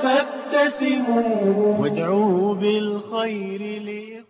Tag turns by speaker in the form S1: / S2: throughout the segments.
S1: فابتسموا وادعوا بالخير لي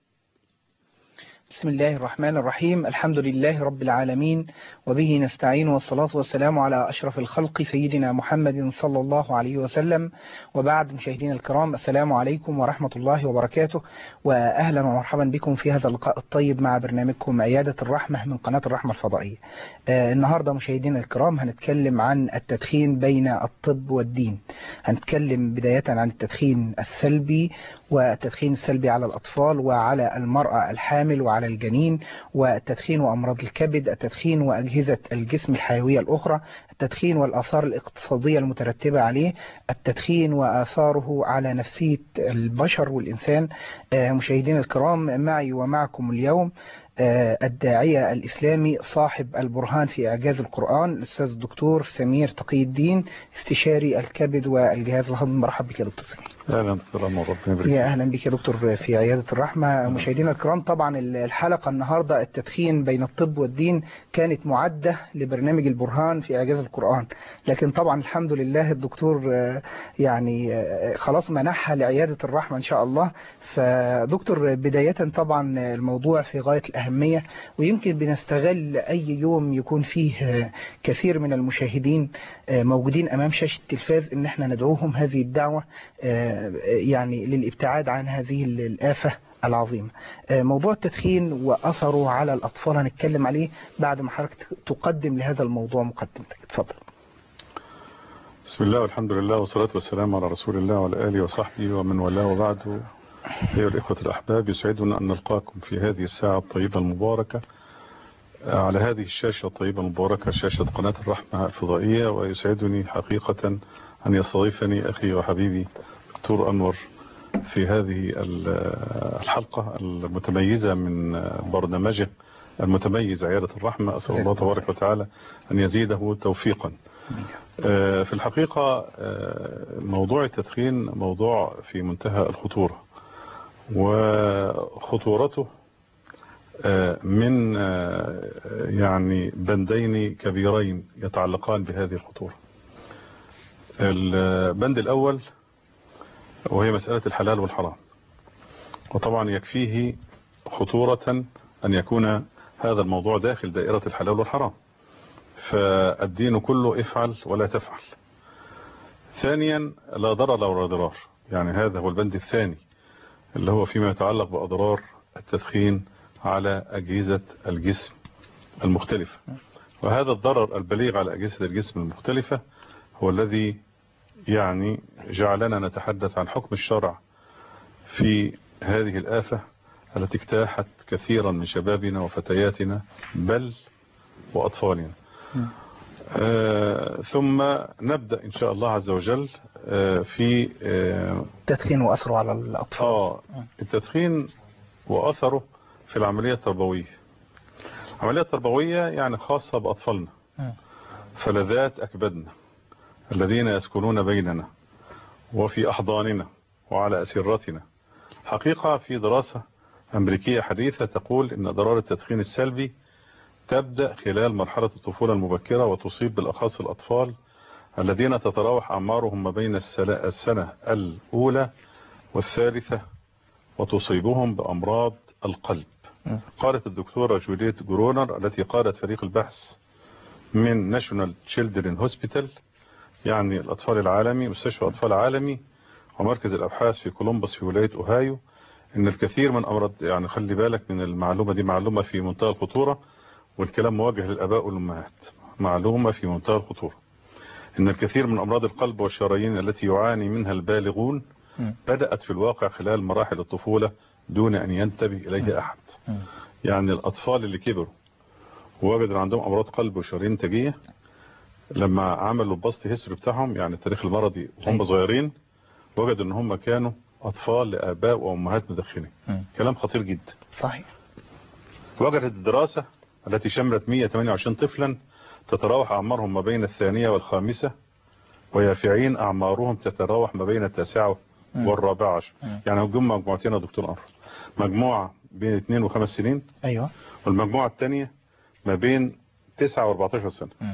S2: بسم الله الرحمن الرحيم الحمد لله رب العالمين وبه نستعين والصلاة والسلام على أشرف الخلق سيدنا محمد صلى الله عليه وسلم وبعد مشاهدينا الكرام السلام عليكم ورحمة الله وبركاته وأهلا ومرحبا بكم في هذا اللقاء الطيب مع برنامجكم عيادة الرحمة من قناة الرحمة الفضائية آه النهاردة مشاهدينا الكرام هنتكلم عن التدخين بين الطب والدين هنتكلم بداية عن التدخين السلبي والتدخين السلبي على الأطفال وعلى المرأة الحامل وعلى الجنين والتدخين وأمراض الكبد التدخين وأجهزة الجسم الحيوية الأخرى التدخين والآثار الاقتصادية المترتبة عليه التدخين وآثاره على نفسية البشر والإنسان مشاهدينا الكرام معي ومعكم اليوم الداعية الإسلامي صاحب البرهان في إعجاز القرآن الأستاذ الدكتور سمير تقي الدين استشاري الكبد والجهاز الهضمي مرحبا بك يا دكتور سمير
S3: اهلا دكتور عمر ربنا يبارك
S2: يا اهلا بك يا دكتور في عياده الرحمه مشاهدينا الكرام طبعا الحلقه النهارده التدخين بين الطب والدين كانت معده لبرنامج البرهان في اعجاز القران لكن طبعا الحمد لله الدكتور يعني خلاص منحها لعياده الرحمه ان شاء الله فدكتور بدايه طبعا الموضوع في غايه الاهميه ويمكن بنستغل اي يوم يكون فيه كثير من المشاهدين موجودين امام شاشه التلفاز ان احنا ندعوهم هذه الدعوه يعني للابتعاد عن هذه الآفة العظيمة موضوع التدخين وأثره على الأطفال هنتكلم عليه بعد ما حضرتك تقدم لهذا الموضوع مقدمتك اتفضل
S3: بسم الله والحمد لله والصلاة والسلام على رسول الله وعلى آله وصحبه ومن والاه وبعد أيها الإخوة الأحباب يسعدنا أن نلقاكم في هذه الساعة الطيبة المباركة على هذه الشاشة الطيبة المباركة شاشة قناة الرحمة الفضائية ويسعدني حقيقة أن يستضيفني أخي وحبيبي دكتور أنور في هذه الحلقة المتميزة من برنامجه المتميز عيادة الرحمة أسأل الله تبارك وتعالى أن يزيده توفيقا في الحقيقة موضوع التدخين موضوع في منتهى الخطورة وخطورته من يعني بندين كبيرين يتعلقان بهذه الخطورة البند الأول وهي مسألة الحلال والحرام وطبعا يكفيه خطورة أن يكون هذا الموضوع داخل دائرة الحلال والحرام فالدين كله افعل ولا تفعل ثانيا لا ضرر ولا ضرار يعني هذا هو البند الثاني اللي هو فيما يتعلق بأضرار التدخين على أجهزة الجسم المختلفة وهذا الضرر البليغ على أجهزة الجسم المختلفة هو الذي يعني جعلنا نتحدث عن حكم الشرع في هذه الآفة التي اجتاحت كثيرا من شبابنا وفتياتنا بل وأطفالنا آه ثم نبدأ إن شاء الله عز وجل آه في
S2: آه التدخين وأثره على الأطفال
S3: آه التدخين وأثره في العملية التربوية العملية التربوية يعني خاصة بأطفالنا فلذات أكبدنا الذين يسكنون بيننا وفي أحضاننا وعلى أسرتنا حقيقة في دراسة أمريكية حديثة تقول أن أضرار التدخين السلبي تبدأ خلال مرحلة الطفولة المبكرة وتصيب بالأخص الأطفال الذين تتراوح أعمارهم ما بين السنة الأولى والثالثة وتصيبهم بأمراض القلب قالت الدكتورة جوليت جرونر التي قادت فريق البحث من ناشونال تشيلدرن هوسبيتال يعني الأطفال العالمي مستشفى أطفال عالمي ومركز الأبحاث في كولومبوس في ولاية أوهايو إن الكثير من أمراض يعني خلي بالك من المعلومة دي معلومة في منتهى الخطورة والكلام موجه للأباء والأمهات معلومة في منتهى الخطورة إن الكثير من أمراض القلب والشرايين التي يعاني منها البالغون بدأت في الواقع خلال مراحل الطفولة دون أن ينتبه إليها أحد يعني الأطفال اللي كبروا ووجدوا عندهم أمراض قلب وشرايين تاجية لما عملوا البسط هيستوري بتاعهم يعني التاريخ المرضي وهم صغيرين وجدوا ان هم كانوا اطفال لاباء وامهات مدخنين كلام خطير جدا
S2: صحيح
S3: وجدت الدراسة التي شملت 128 طفلا تتراوح اعمارهم ما بين الثانية والخامسة ويافعين اعمارهم تتراوح ما بين التاسعة والرابعة عشر يعني هم مجموعتين يا دكتور انور مجموعة بين 2 وخمس سنين
S2: ايوه
S3: والمجموعة الثانية ما بين 9 و14 سنة
S2: مم.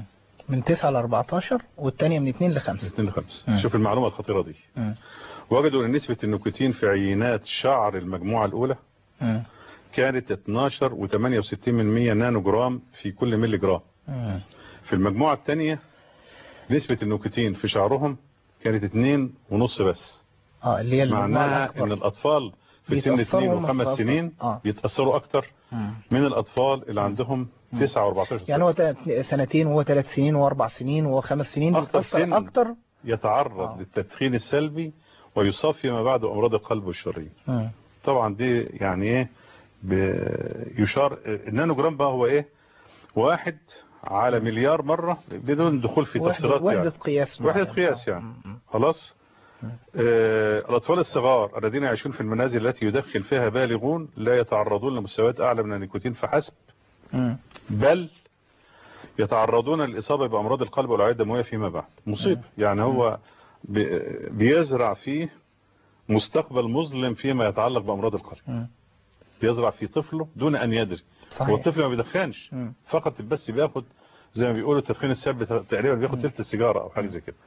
S2: من 9 ل 14 والثانيه من 2 ل 5
S3: 2 ل 5
S2: مم.
S3: شوف المعلومة الخطيرة دي وجدوا ان نسبة النيكوتين في عينات شعر المجموعة الاولى كانت 12 و68 من 100 نانو جرام في كل ملي جرام في المجموعة الثانية نسبة النيكوتين في شعرهم كانت 2 ونص بس
S2: اه اللي هي المجموعة
S3: معناها
S2: الأكبر.
S3: ان الاطفال في سن
S2: بيتأثروا
S3: 2
S2: هم
S3: وخمس
S2: الصغار.
S3: سنين
S2: آه.
S3: بيتأثروا اكتر
S2: مم.
S3: من الاطفال اللي عندهم 9 و14
S2: يعني
S3: سنة
S2: هو تلات- سنتين وهو ثلاث سنين واربع سنين وخمس سنين
S3: أكتر
S2: بيتأثر
S3: سن.
S2: اكتر
S3: يتعرض
S2: آه.
S3: للتدخين السلبي ويصاب فيما بعد امراض القلب والشرايين
S2: مم.
S3: طبعا دي يعني ايه ب- يشار النانو جرام بقى هو ايه واحد على مليار مرة بدون دخول في
S2: وحدة,
S3: تفسيرات
S2: وحدة
S3: يعني
S2: قياس
S3: وحدة
S2: معينة.
S3: قياس يعني
S2: مم.
S3: خلاص آه الأطفال الصغار الذين يعيشون في المنازل التي يدخل فيها بالغون لا يتعرضون لمستويات أعلى من النيكوتين فحسب
S2: مم.
S3: بل يتعرضون للإصابة بأمراض القلب والأوعية الدموية فيما بعد مصيبة يعني هو بي- بيزرع فيه مستقبل مظلم فيما يتعلق بأمراض القلب
S2: مم.
S3: بيزرع في طفله دون أن يدري
S2: صحيح
S3: هو الطفل ما بيدخنش
S2: مم.
S3: فقط بس بياخد زي ما بيقولوا التدخين السلبي تقريبا بياخد تلت السيجارة أو حاجة زي كده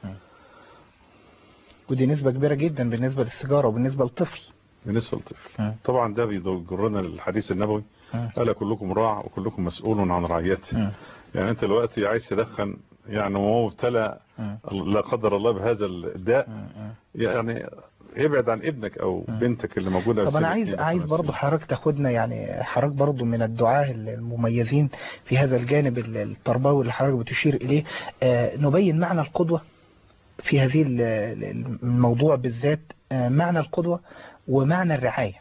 S2: ودي نسبة كبيرة جدا بالنسبة للسيجارة وبالنسبة للطفل
S3: بالنسبة للطفل
S2: مم.
S3: طبعا ده بيجرنا للحديث النبوي
S2: مم.
S3: ألا كلكم راع وكلكم مسؤول عن رعيته
S2: مم.
S3: يعني أنت دلوقتي عايز تدخن يعني وهو مبتلى
S2: مم.
S3: لا قدر الله بهذا الداء
S2: مم.
S3: يعني ابعد عن ابنك او بنتك اللي موجوده
S2: طب
S3: في
S2: انا
S3: سن
S2: عايز
S3: اتنين
S2: عايز
S3: وخمس
S2: برضه
S3: سنين.
S2: حضرتك تاخدنا يعني حضرتك برضه من الدعاة المميزين في هذا الجانب التربوي اللي حضرتك بتشير اليه آه، نبين معنى القدوة في هذه ال- ال- الموضوع بالذات آه، معنى القدوة ومعنى الرعاية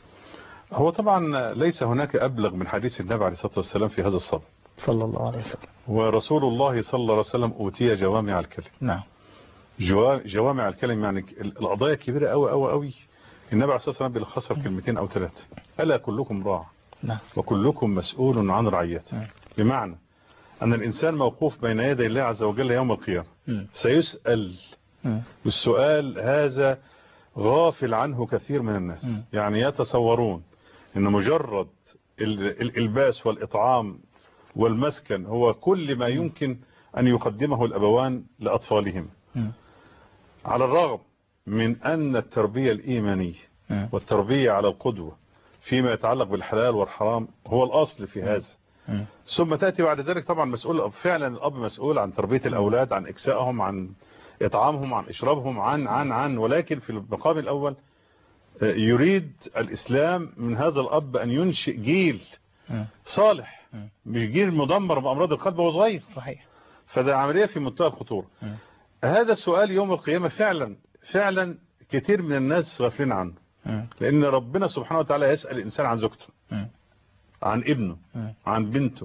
S3: هو طبعا ليس هناك ابلغ من حديث النبي عليه الصلاه والسلام في هذا الصدد
S2: صلى الله عليه وسلم
S3: ورسول الله صلى الله عليه وسلم اوتي جوامع الكلم
S2: نعم
S3: جوا- جوامع الكلم يعني ال- القضايا كبيره قوي قوي قوي النبي عليه الصلاه والسلام بيلخصها في كلمتين او ثلاثه الا كلكم راع
S2: نعم
S3: وكلكم مسؤول عن رعيته
S2: مم.
S3: بمعنى ان الانسان موقوف بين يدي الله عز وجل يوم القيامه
S2: مم.
S3: سيسال
S2: مم.
S3: والسؤال هذا غافل عنه كثير من الناس
S2: مم.
S3: يعني يتصورون ان مجرد ال- الالباس والاطعام والمسكن هو كل ما يمكن ان يقدمه الابوان لاطفالهم
S2: مم.
S3: على الرغم من ان التربية الايمانية
S2: مم.
S3: والتربية على القدوة فيما يتعلق بالحلال والحرام هو الاصل في هذا
S2: مم.
S3: ثم تأتي بعد ذلك طبعا مسؤول فعلا الأب مسؤول عن تربية الأولاد عن إكسائهم عن إطعامهم عن إشرابهم عن عن عن ولكن في المقام الأول آه، يريد الإسلام من هذا الأب أن ينشئ جيل
S2: مم.
S3: صالح
S2: مم.
S3: مش جيل مدمر بأمراض القلب وهو صغير
S2: صحيح
S3: فده عملية في منتهى الخطورة
S2: مم.
S3: هذا السؤال يوم القيامة فعلا فعلا كتير من الناس غافلين عنه
S2: مم.
S3: لأن ربنا سبحانه وتعالى يسأل الإنسان عن زوجته
S2: مم.
S3: عن ابنه
S2: مم.
S3: عن بنته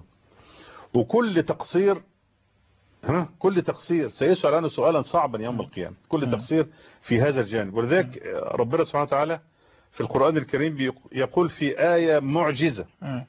S3: وكل تقصير ها كل تقصير سيسأل عنه سؤالا صعبا يوم القيامة كل تقصير في هذا الجانب ولذلك ربنا سبحانه وتعالى في القرآن الكريم بيق- يقول في آية معجزة
S2: مم.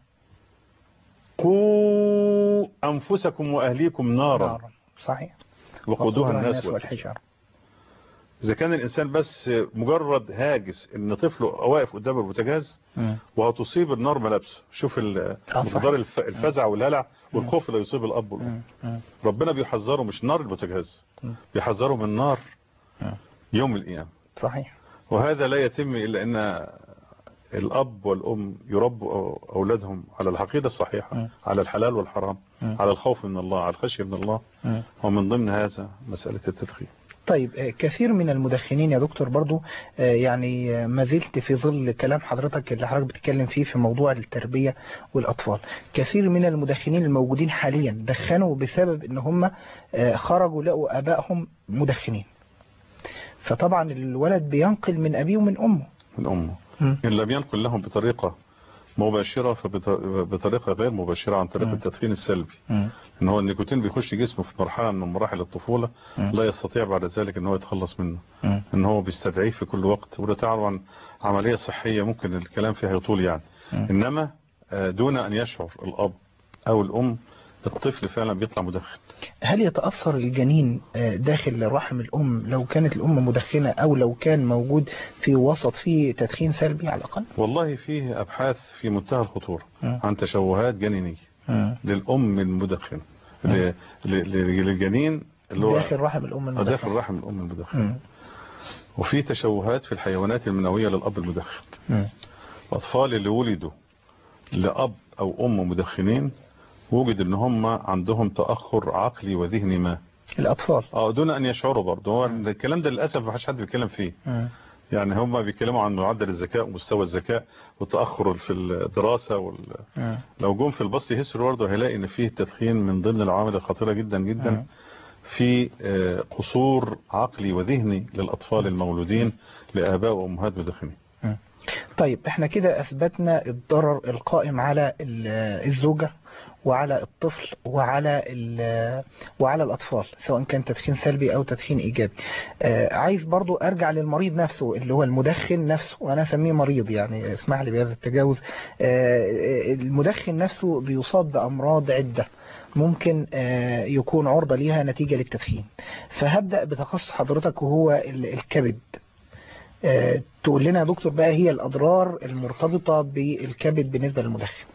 S3: قوا أنفسكم وأهليكم نارا
S2: نارا صحيح
S3: وقودها الناس والحجارة
S2: والحجارة
S3: إذا كان الإنسان بس مجرد هاجس إن طفله واقف قدام البوتاجاز
S2: مم.
S3: وهتصيب النار ملابسه شوف ال-
S2: آه، صحيح.
S3: مقدار الف- الفزع والهلع والخوف اللي يصيب الأب والأم
S2: مم. مم.
S3: ربنا بيحذره مش نار البوتاجاز
S2: مم.
S3: بيحذره من نار
S2: مم.
S3: يوم القيامة
S2: صحيح
S3: وهذا لا يتم إلا أن الأب والأم يربوا أولادهم على العقيدة الصحيحة
S2: مم.
S3: على الحلال والحرام
S2: مم.
S3: على الخوف من الله على الخشية من الله
S2: مم.
S3: ومن ضمن هذا مسألة التدخين
S2: طيب آه، كثير من المدخنين يا دكتور برضو آه، يعني آه، ما زلت في ظل كلام حضرتك اللي حضرتك بتتكلم فيه في موضوع التربية والأطفال كثير من المدخنين الموجودين حاليا دخنوا بسبب ان هم آه، خرجوا لقوا آبائهم مدخنين فطبعا الولد بينقل من أبيه ومن أمه
S3: من أمه
S2: مم.
S3: إن لم ينقل لهم بطريقة مباشرة فبطريقة غير مباشرة عن طريق
S2: مم.
S3: التدخين السلبي
S2: مم.
S3: ان هو النيكوتين بيخش جسمه في مرحلة من مراحل الطفولة
S2: مم.
S3: لا يستطيع بعد ذلك ان هو يتخلص منه
S2: مم.
S3: ان هو بيستدعيه في كل وقت وده طبعا عملية صحية ممكن الكلام فيها يطول يعني
S2: مم.
S3: انما آه، دون ان يشعر الاب او الام الطفل فعلا بيطلع مدخن
S2: هل يتأثر الجنين آه، داخل رحم الأم لو كانت الأم مدخنة أو لو كان موجود في وسط فيه تدخين سلبي على الأقل؟
S3: والله فيه ابحاث في منتهى الخطورة
S2: مم.
S3: عن تشوهات جنينية
S2: مم.
S3: للام المدخن ل- ل- ل- للجنين اللي هو
S2: داخل رحم الأم
S3: آه،
S2: المدخن
S3: داخل رحم الام المدخن
S2: مم.
S3: وفي تشوهات في الحيوانات المنويه للاب المدخن
S2: مم.
S3: الاطفال اللي ولدوا لاب او ام مدخنين وجد ان هم عندهم تاخر عقلي وذهني ما
S2: الأطفال
S3: اه دون ان يشعروا برضه هو الكلام ده للاسف ما حدش حد بيتكلم فيه
S2: مم.
S3: يعني هم بيتكلموا عن معدل الذكاء ومستوى الذكاء والتاخر في الدراسه وال...
S2: مم.
S3: لو جم في البسط هيستوري برضه هيلاقي ان فيه التدخين من ضمن العوامل الخطيره جدا جدا
S2: مم.
S3: في آه، قصور عقلي وذهني للاطفال المولودين لاباء وامهات مدخنين
S2: طيب احنا كده اثبتنا الضرر القائم على ال- الزوجة وعلى الطفل وعلى ال- وعلى الاطفال سواء كان تدخين سلبي او تدخين ايجابي آه عايز برضو ارجع للمريض نفسه اللي هو المدخن نفسه وانا اسميه مريض يعني اسمح لي بهذا التجاوز آه المدخن نفسه بيصاب بامراض عدة ممكن آه يكون عرضة ليها نتيجة للتدخين فهبدأ بتخصص حضرتك وهو ال- الكبد آه، تقول لنا يا دكتور بقى هي الأضرار المرتبطة بالكبد بالنسبة للمدخن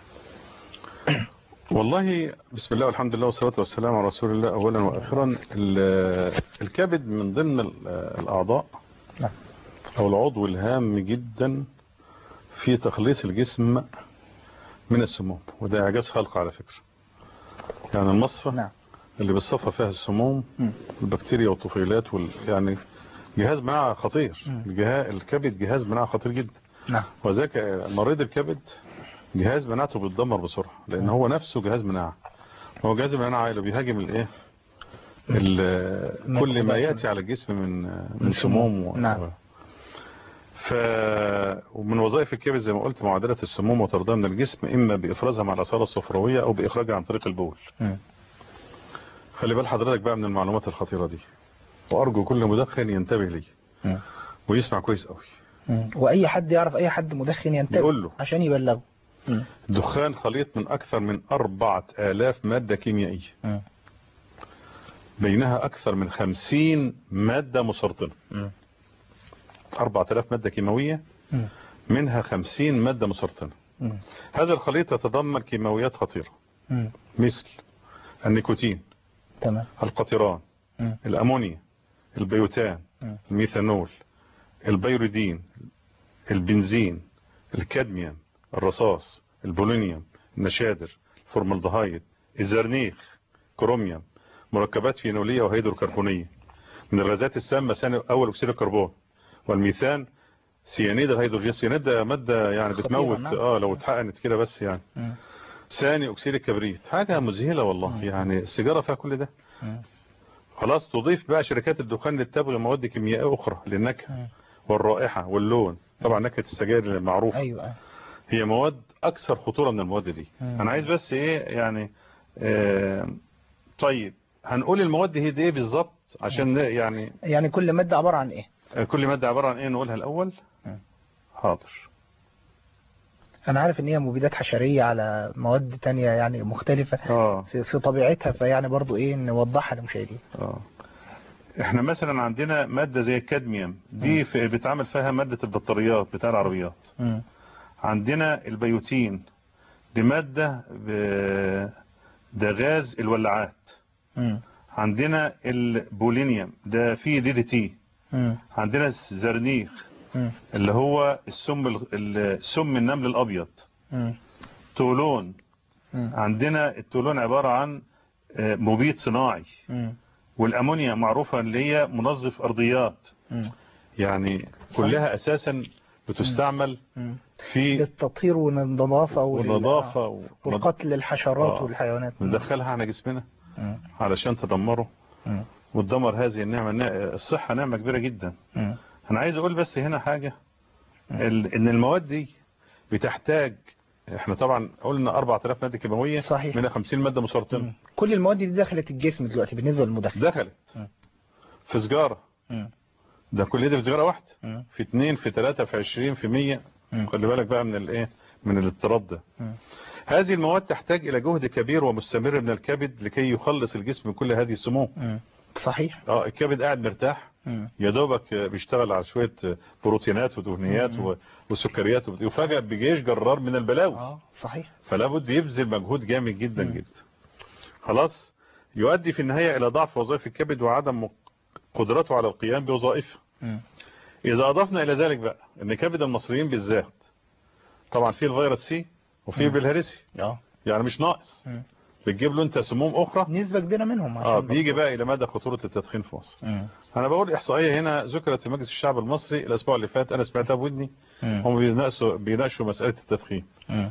S3: والله بسم الله والحمد لله والصلاة والسلام على رسول الله أولا وآخرا ال- الكبد من ضمن ال- الأعضاء
S2: نعم.
S3: أو العضو الهام جدا في تخليص الجسم من السموم وده إعجاز خلق على فكرة يعني المصفى
S2: نعم
S3: اللي بتصفى فيها السموم
S2: مم.
S3: البكتيريا والطفيلات وال... يعني جهاز مناعة خطير
S2: مم.
S3: الجهاز الكبد جهاز مناعة خطير جدا
S2: نعم
S3: وذاك مريض الكبد جهاز مناعته بيتدمر بسرعة لان هو نفسه جهاز مناعة هو جهاز المناعة اللي بيهاجم الايه ال- كل ما يأتي على الجسم من من سموم و...
S2: نعم.
S3: ف ومن وظائف الكبد زي ما قلت معادلة السموم وطردها من الجسم اما بافرازها مع الاصالة الصفراوية او باخراجها عن طريق البول
S2: مم.
S3: خلي بال حضرتك بقى من المعلومات الخطيرة دي وارجو كل مدخن ينتبه لي
S2: مم.
S3: ويسمع كويس قوي
S2: مم. وأي حد يعرف أي حد مدخن ينتبه
S3: يقول له.
S2: عشان يبلغه مم.
S3: الدخان خليط من أكثر من أربعة آلاف مادة كيميائية
S2: مم.
S3: بينها أكثر من خمسين مادة مسرطنة
S2: مم.
S3: أربعة آلاف مادة كيماوية
S2: مم.
S3: منها خمسين مادة مسرطنة
S2: مم.
S3: هذا الخليط يتضمن كيماويات خطيرة
S2: مم.
S3: مثل النيكوتين
S2: تمام
S3: القطران
S2: مم.
S3: الأمونيا البيوتان
S2: مم.
S3: الميثانول البيرودين البنزين الكادميوم الرصاص البولونيوم النشادر الفورمالدهايد الزرنيخ كروميوم مركبات فينولية وهيدروكربونية من الغازات السامة ثاني أول أكسيد الكربون والميثان سيانيد الهيدروجين السيانيد ده مادة يعني
S2: خطيرة،
S3: بتموت
S2: نعم.
S3: اه لو اتحقنت كده بس يعني
S2: مم.
S3: ثاني أكسيد الكبريت حاجة مذهلة والله يعني السيجارة فيها كل ده
S2: مم.
S3: خلاص تضيف بقى شركات الدخان للتبغ مواد كيميائية أخرى للنكهة
S2: مم.
S3: والرائحة واللون طبعا نكهة السجاير المعروفة
S2: أيوة
S3: هي مواد أكثر خطورة من المواد دي
S2: مم.
S3: أنا عايز بس إيه يعني آه طيب هنقول المواد دي دي إيه بالظبط عشان ن- يعني
S2: يعني كل مادة عبارة عن إيه
S3: آه، كل مادة عبارة عن إيه نقولها الأول
S2: مم.
S3: حاضر
S2: أنا عارف إن هي مبيدات حشرية على مواد تانية يعني مختلفة
S3: آه
S2: في, في طبيعتها فيعني برضو إيه نوضحها للمشاهدين
S3: آه إحنا مثلا عندنا مادة زي الكادميوم دي في بتعمل فيها مادة البطاريات بتاع العربيات
S2: مم.
S3: عندنا البيوتين دي مادة ب- ده غاز الولاعات
S2: مم.
S3: عندنا البولينيوم ده فيه دي دي تي
S2: مم.
S3: عندنا الزرنيخ
S2: مم.
S3: اللي هو السم ال- السم النمل الابيض
S2: مم.
S3: تولون
S2: مم.
S3: عندنا التولون عبارة عن آه، مبيد صناعي
S2: مم.
S3: والامونيا معروفة اللي هي منظف ارضيات
S2: مم.
S3: يعني كلها اساسا بتستعمل
S2: مم.
S3: في
S2: للتطهير والنظافة وال-
S3: والنظافة و-
S2: وقتل الحشرات
S3: آه.
S2: والحيوانات
S3: ندخلها على جسمنا
S2: مم.
S3: علشان تدمره
S2: مم.
S3: وتدمر هذه النعمة النا- الصحة نعمة كبيرة جدا
S2: مم.
S3: انا عايز اقول بس هنا حاجة ال- ان المواد دي بتحتاج احنا طبعا قلنا 4000 مادة كيماوية
S2: صحيح.
S3: منها 50 مادة مسرطنة
S2: مم. كل المواد دي دخلت الجسم دلوقتي بالنسبة للمدخن
S3: دخلت
S2: مم.
S3: في سجارة
S2: مم.
S3: ده كل ده في سجارة واحدة
S2: مم.
S3: في اتنين في تلاتة في عشرين في مية
S2: مم.
S3: خلي بالك بقى من الايه من الاضطراب ده
S2: مم.
S3: هذه المواد تحتاج الى جهد كبير ومستمر من الكبد لكي يخلص الجسم من كل هذه السموم
S2: مم. صحيح
S3: اه الكبد قاعد مرتاح
S2: مم.
S3: يا دوبك بيشتغل على شوية بروتينات ودهنيات و- وسكريات وبت- وفجأة بيجيش جرار من البلاوي
S2: اه صحيح
S3: فلا بد يبذل مجهود جامد جدا
S2: مم.
S3: جدا خلاص يؤدي في النهاية إلى ضعف وظائف الكبد وعدم قدرته على القيام بوظائفه
S2: مم.
S3: إذا أضفنا إلى ذلك بقى أن كبد المصريين بالذات طبعا فيه الفيروس سي وفيه
S2: مم.
S3: بالهارسي
S2: اه
S3: يعني مش ناقص
S2: مم.
S3: بتجيب له انت سموم اخرى
S2: نسبة كبيرة منهم
S3: اه
S2: عشان
S3: بيجي
S2: برضه-
S3: بقى الى مدى خطورة التدخين في مصر
S2: مم.
S3: انا بقول احصائية هنا ذكرت في مجلس الشعب المصري الاسبوع اللي فات انا سمعتها بودني
S2: مم.
S3: هم بيناقشوا بيناقشوا مسألة التدخين
S2: مم.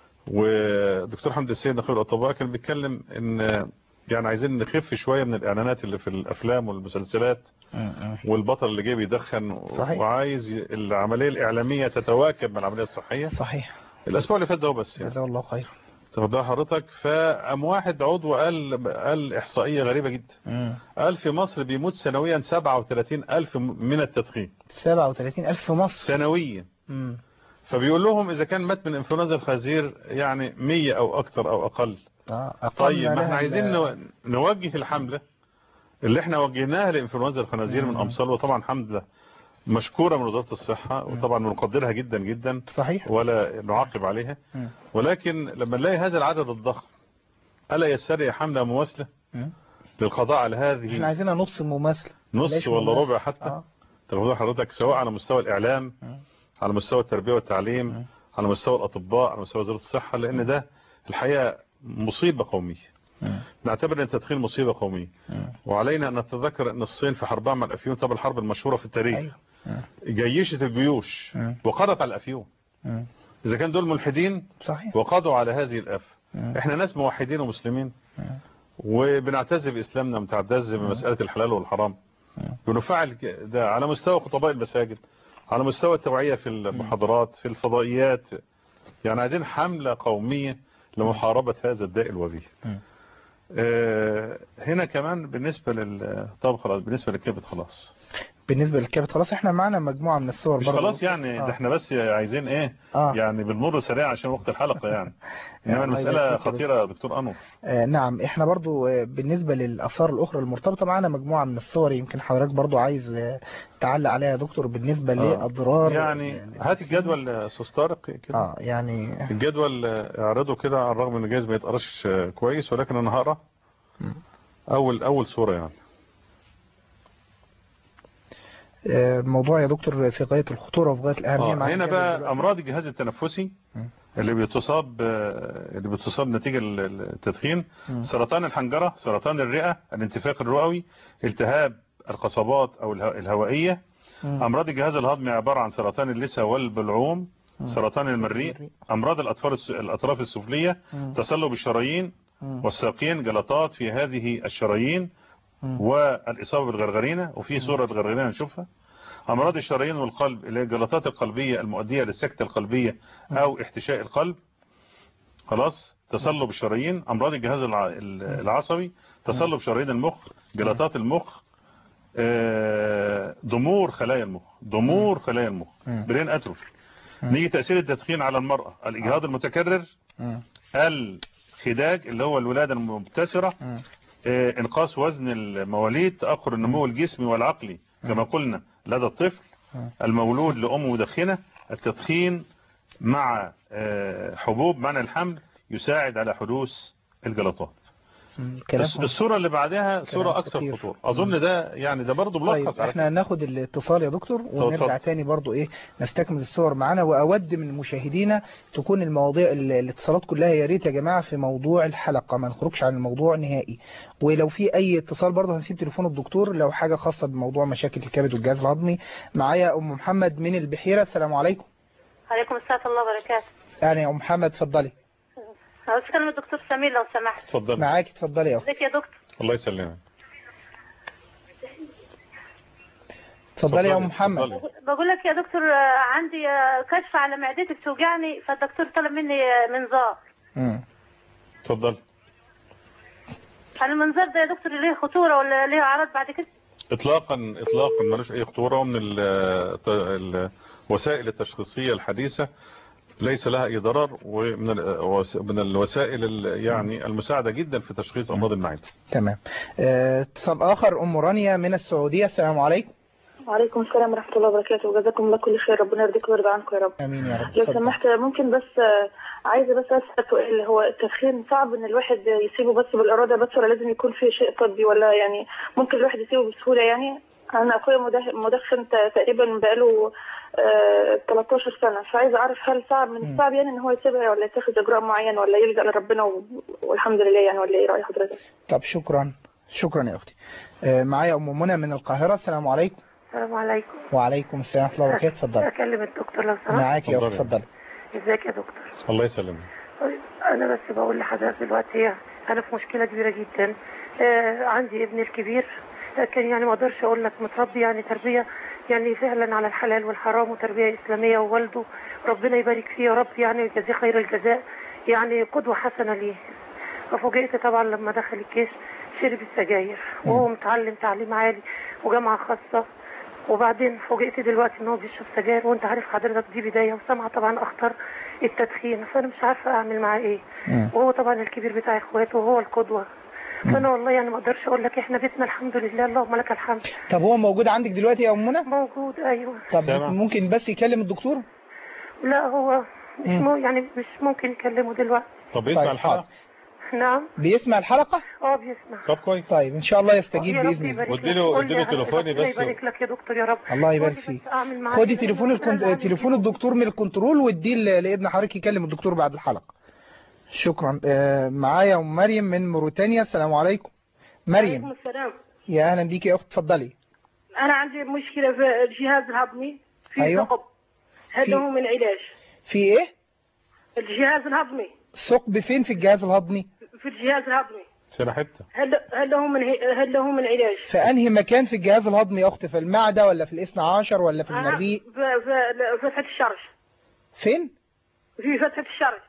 S3: ودكتور حمد السيد نقيب الاطباء كان بيتكلم ان يعني عايزين نخف شوية من الاعلانات اللي في الافلام والمسلسلات
S2: مم. مم.
S3: والبطل اللي جاي بيدخن و-
S2: صحيح.
S3: وعايز ي- العملية الاعلامية تتواكب مع العملية الصحية
S2: صحيح
S3: الاسبوع اللي فات ده هو بس يعني
S2: جزاه الله خير
S3: تاخد بال حضرتك فقام واحد عضو قال قال احصائية غريبة جدا
S2: مم.
S3: قال في مصر بيموت سنويا 37 ألف من التدخين
S2: 37 ألف في مصر
S3: سنويا
S2: مم.
S3: فبيقول لهم إذا كان مات من انفلونزا الخنازير يعني 100 أو أكتر أو أقل
S2: اه أقل
S3: طيب ما
S2: لها
S3: احنا عايزين
S2: ال-
S3: نو- نوجه الحملة اللي احنا وجهناها لانفلونزا الخنازير من
S2: مم.
S3: أمصال وطبعا حملة مشكورة من وزارة الصحة وطبعا بنقدرها جدا جدا
S2: صحيح
S3: ولا نعاقب عليها
S2: مم.
S3: ولكن لما نلاقي هذا العدد الضخم ألا يستدعي حملة مماثلة
S2: مم.
S3: للقضاء على
S2: احنا
S3: هذه
S2: عايزينها نص مماثلة
S3: نص
S2: ليش
S3: ولا
S2: مماثلة؟
S3: ربع حتى
S2: اه
S3: تاخد حضرتك سواء على مستوى الإعلام
S2: مم.
S3: على مستوى التربية والتعليم
S2: مم.
S3: على مستوى الأطباء على مستوى وزارة الصحة لأن ده الحقيقة مصيبة قومية
S2: مم.
S3: نعتبر أن التدخين مصيبة قومية
S2: مم.
S3: وعلينا أن نتذكر أن الصين في حربها مع الأفيون طبعا الحرب المشهورة في التاريخ
S2: ايوه مم.
S3: جيشت الجيوش
S2: مم.
S3: وقضت على الأفيون
S2: مم.
S3: إذا كان دول ملحدين
S2: صحيح
S3: وقضوا على هذه الآفة
S2: مم.
S3: إحنا ناس موحدين ومسلمين
S2: مم.
S3: وبنعتز بإسلامنا بنعتز بمسألة الحلال والحرام
S2: مم.
S3: بنفعل ك- ده على مستوى خطباء المساجد على مستوى التوعية في المحاضرات في الفضائيات يعني عايزين حملة قومية لمحاربة هذا الداء الوبيل
S2: مم.
S3: آه، هنا كمان بالنسبة لل طب خلاص بالنسبة للكبد خلاص
S2: بالنسبة للكبد خلاص احنا معانا مجموعة من الصور
S3: مش
S2: برضه.
S3: خلاص يعني
S2: آه.
S3: ده احنا بس عايزين ايه
S2: آه.
S3: يعني بنمر سريع عشان وقت الحلقة يعني انما
S2: الله
S3: المسألة
S2: يبارك فيك.
S3: خطيرة يا دكتور انور
S2: آه نعم احنا برضو آه، بالنسبة للآثار الأخرى المرتبطة معنا مجموعة من الصور يمكن حضرتك برضو عايز آه، تعلق عليها يا دكتور بالنسبة لأضرار
S3: يعني هات الجدول يا استاذ طارق كده
S2: اه يعني
S3: الجدول آه، اعرضه كده على الرغم ان جايز ما يتقراش آه، كويس ولكن انا هقرا
S2: مم.
S3: اول اول صورة يعني
S2: آه، الموضوع يا دكتور في غاية الخطورة وفي غاية الأهمية
S3: آه،
S2: معانا
S3: هنا
S2: كده
S3: بقى
S2: دلوقتي.
S3: امراض الجهاز التنفسي
S2: مم.
S3: اللي بتصاب آه، اللي بتصاب نتيجة ال- التدخين
S2: مم.
S3: سرطان الحنجرة سرطان الرئة الانتفاخ الرئوي التهاب القصبات او اله- الهوائية
S2: مم.
S3: امراض الجهاز الهضمي عبارة عن سرطان اللثة والبلعوم
S2: مم.
S3: سرطان المريء امراض الاطفال الس- الاطراف السفلية
S2: مم.
S3: تصلب الشرايين
S2: مم.
S3: والساقين جلطات في هذه الشرايين
S2: مم.
S3: والإصابة بالغرغرينة وفي صورة الغرغرينة نشوفها أمراض الشرايين والقلب اللي هي الجلطات القلبية المؤدية للسكتة القلبية أو احتشاء القلب خلاص تصلب الشرايين أمراض الجهاز الع- العصبي تصلب شرايين المخ جلطات المخ آه، ضمور خلايا المخ ضمور خلايا المخ
S2: مم.
S3: برين أتروفي
S2: مم.
S3: نيجي تأثير التدخين على المرأة الإجهاض المتكرر
S2: مم.
S3: الخداج اللي هو الولادة المبتسرة
S2: مم.
S3: آه، انقاص وزن المواليد تأخر النمو الجسمي والعقلي كما قلنا لدى الطفل
S2: مم.
S3: المولود لأم مدخنة التدخين مع آه، حبوب منع الحمل يساعد على حدوث الجلطات
S2: مم. كلام
S3: الص- الصورة اللي بعدها صورة أكثر
S2: خطير.
S3: خطورة أظن ده يعني ده برضه
S2: طيب
S3: ملخص على
S2: احنا ناخد الاتصال يا دكتور ونرجع
S3: اتفضل.
S2: تاني برضو ايه نستكمل الصور معانا واود من مشاهدينا تكون المواضيع ال- الاتصالات كلها يا ريت يا جماعه في موضوع الحلقه ما نخرجش عن الموضوع نهائي ولو في اي اتصال برضو هنسيب تليفون الدكتور لو حاجه خاصه بموضوع مشاكل الكبد والجهاز الهضمي معايا ام محمد من البحيره السلام عليكم
S4: عليكم السلام ورحمة الله وبركاته
S2: يعني يا ام محمد اتفضلي
S4: عاوز أكلم الدكتور سمير لو سمحت
S3: اتفضل
S2: معاك اتفضلي يا اختي
S4: ازيك يا دكتور
S3: الله يسلمك
S2: اتفضلي يا ام
S3: اتفضلي،
S2: محمد
S3: اتفضلي.
S4: بقول لك يا دكتور آه، عندي آه، كشف على معدتي بتوجعني فالدكتور طلب مني آه، منظار
S2: مم.
S3: اتفضل
S4: هل المنظار ده يا دكتور ليه خطورة ولا ليه أعراض بعد كده؟
S3: اطلاقا اطلاقا ملوش اي خطوره ومن ال- الوسائل التشخيصيه الحديثه ليس لها اي ضرر ومن الوس- من الوسائل ال- يعني المساعده جدا في تشخيص امراض المعده
S2: تمام اه، اتصال اخر ام رانيا من السعوديه السلام عليكم
S5: وعليكم السلام ورحمة الله وبركاته وجزاكم الله كل خير ربنا يرضيكم ويرضى عنكم يا رب
S2: امين يا رب
S5: لو
S2: اتفضل.
S5: سمحت ممكن بس آه، عايزة بس أسأل سؤال هو التدخين صعب إن الواحد يسيبه بس بالإرادة بس ولا لازم يكون في شيء طبي ولا يعني ممكن الواحد يسيبه بسهولة يعني أنا أخويا مدخ- مدخن ت- تقريبا بقاله آه 13 سنة فعايزة أعرف هل صعب من الصعب يعني إن هو يسيبها ولا يتخذ إجراء معين ولا يلجأ لربنا و- والحمد لله يعني ولا إيه رأي حضرتك؟
S2: طب شكرا شكرا يا اختي آه، معايا ام منى من القاهره السلام عليكم
S6: السلام عليكم
S2: وعليكم السلام ورحمه الله وبركاته اتفضلي
S6: اكلم الدكتور لو سمحت
S2: معاك يا اختي
S3: اتفضلي.
S2: اتفضلي
S6: ازيك يا دكتور
S3: الله يسلمك
S6: طيب، انا بس بقول لحضرتك دلوقتي انا في مشكله كبيره جدا آه عندي ابني الكبير لكن يعني ما اقدرش اقول لك متربي يعني تربيه يعني فعلا على الحلال والحرام وتربيه اسلاميه ووالده ربنا يبارك فيه يا رب يعني ويجازيه خير الجزاء يعني قدوه حسنه ليه ففوجئت طبعا لما دخل الجيش شرب السجاير وهو متعلم تعليم عالي وجامعه خاصه وبعدين فوجئت دلوقتي ان هو بيشرب سجاير وانت عارف حضرتك دي بدايه وسامعه طبعا اخطر التدخين فانا مش عارفه اعمل معاه ايه
S2: مم.
S6: وهو طبعا الكبير بتاع اخواته وهو القدوه فانا والله يعني ما اقدرش اقول لك احنا بيتنا الحمد لله اللهم لك الحمد
S2: طب هو موجود عندك دلوقتي يا ام منى
S6: موجود ايوه
S2: طب
S3: سامع.
S2: ممكن بس يكلم الدكتور
S6: لا هو مش
S2: مم.
S6: مو يعني مش ممكن يكلمه دلوقتي
S3: طب يسمع
S2: طيب،
S3: الحلقة
S2: حاضر.
S6: نعم
S2: بيسمع الحلقة
S6: اه بيسمع
S3: طب كويس
S2: طيب ان شاء الله يستجيب
S6: يا رب
S2: باذن الله
S6: يبارك لك.
S3: واديله-
S6: قول لي
S3: اديله
S6: أهم-
S3: تليفوني
S6: ربنا
S3: بس.
S6: يبارك لك يا دكتور يا رب
S2: الله يبارك
S6: قول لي
S2: فيك
S6: بس أعمل معاه
S2: خدي
S6: إيه؟
S2: تليفون
S6: لأن أنا
S2: الكنت...
S6: عندي
S2: تليفون الدكتور من الكنترول واديه ل- لابن حضرتك يكلم الدكتور بعد الحلقة شكرا آه، معايا ام مريم من موريتانيا السلام عليكم
S7: عليكم
S2: مريم
S7: السلام
S2: يا اهلا بيك يا اخت اتفضلي
S7: انا عندي مشكله في الجهاز الهضمي في
S2: أيوة.
S7: ثقب هل
S2: في-
S7: له من علاج
S2: في ايه
S7: الجهاز الهضمي
S2: ثقب فين في الجهاز الهضمي
S7: في الجهاز الهضمي
S3: سنة حتة
S7: هل هل له من هل له من علاج
S2: في انهي مكان في الجهاز الهضمي يا اخت في المعدة ولا في الاثنى عشر ولا في
S7: أنا
S2: المريء
S7: في في- في فتحه الشرج
S2: فين
S7: في فتحه الشرج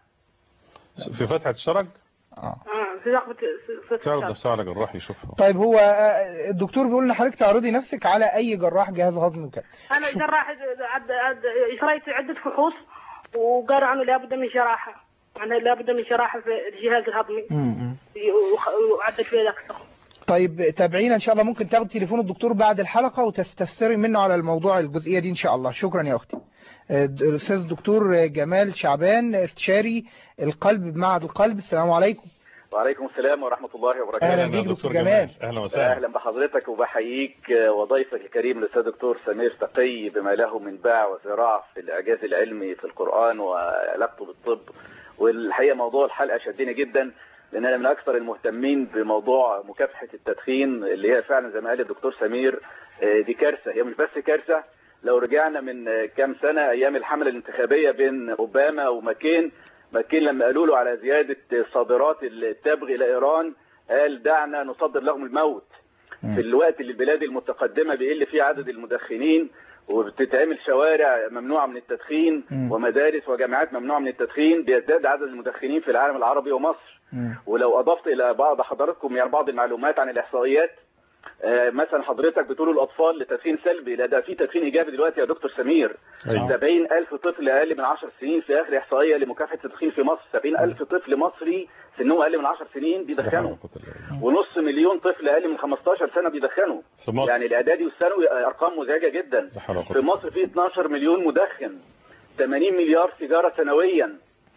S3: في فتحة الشرج
S2: اه
S7: اه في ثقب فتحه
S3: تعرض
S7: الشرج
S3: نفسها على جراح يشوفها
S2: طيب هو آه، الدكتور بيقول ان حضرتك تعرضي نفسك على اي جراح جهاز هضمي وكده
S7: انا جراح عد- عد- اجريت عده فحوص وقالوا عنه لابد من جراحه انا لابد من جراحه في الجهاز الهضمي
S2: م- م.
S7: وخ- وعدت فيه ذاك الثقب
S2: طيب تابعينا ان شاء الله ممكن تاخد تليفون الدكتور بعد الحلقة وتستفسري منه على الموضوع الجزئية دي ان شاء الله شكرا يا اختي آه، د- الاستاذ الدكتور جمال شعبان استشاري القلب بمعهد القلب السلام عليكم
S8: وعليكم السلام ورحمة الله وبركاته
S2: أهلا
S3: يا
S2: بيك
S3: دكتور
S2: دكتور جمال.
S3: اهلا وسهلا
S8: أهلا بحضرتك وبحييك آه، وضيفك الكريم الأستاذ دكتور سمير تقي بما له من باع وذراع في الإعجاز العلمي في القرآن وعلاقته بالطب والحقيقة موضوع الحلقة شدني جدا لأن أنا من أكثر المهتمين بموضوع مكافحة التدخين اللي هي فعلا زي ما قال الدكتور سمير آه، دي كارثة هي مش بس كارثة لو رجعنا من آه، كام سنة أيام الحملة الانتخابية بين أوباما وماكين ماكين لما قالوا له على زيادة صادرات التبغ إلى إيران قال دعنا نصدر لهم الموت في الوقت اللي البلاد المتقدمة بيقل فيه عدد المدخنين وبتتعمل شوارع ممنوعة من التدخين
S2: مم.
S8: ومدارس وجامعات ممنوعة من التدخين بيزداد عدد المدخنين في العالم العربي ومصر
S2: م.
S8: ولو أضفت إلى بعض حضراتكم يعني بعض المعلومات عن الإحصائيات آه، مثلا حضرتك بتقول الأطفال لتدخين سلبي لا ده في تدخين إيجابي دلوقتي يا دكتور سمير
S3: أيوة.
S8: 70 ألف طفل أقل من 10 سنين في آخر إحصائية لمكافحة التدخين في مصر 70 ألف طفل مصري سنهم أقل من 10 سنين بيدخنوا ونص مليون طفل أقل من 15 سنة بيدخنوا
S3: في مصر.
S8: يعني الإعدادي والثانوي آه، أرقام مزعجة جدا
S3: لا حول ولا قوة
S8: في مصر في 12 مليون مدخن 80 مليار سيجارة سنويا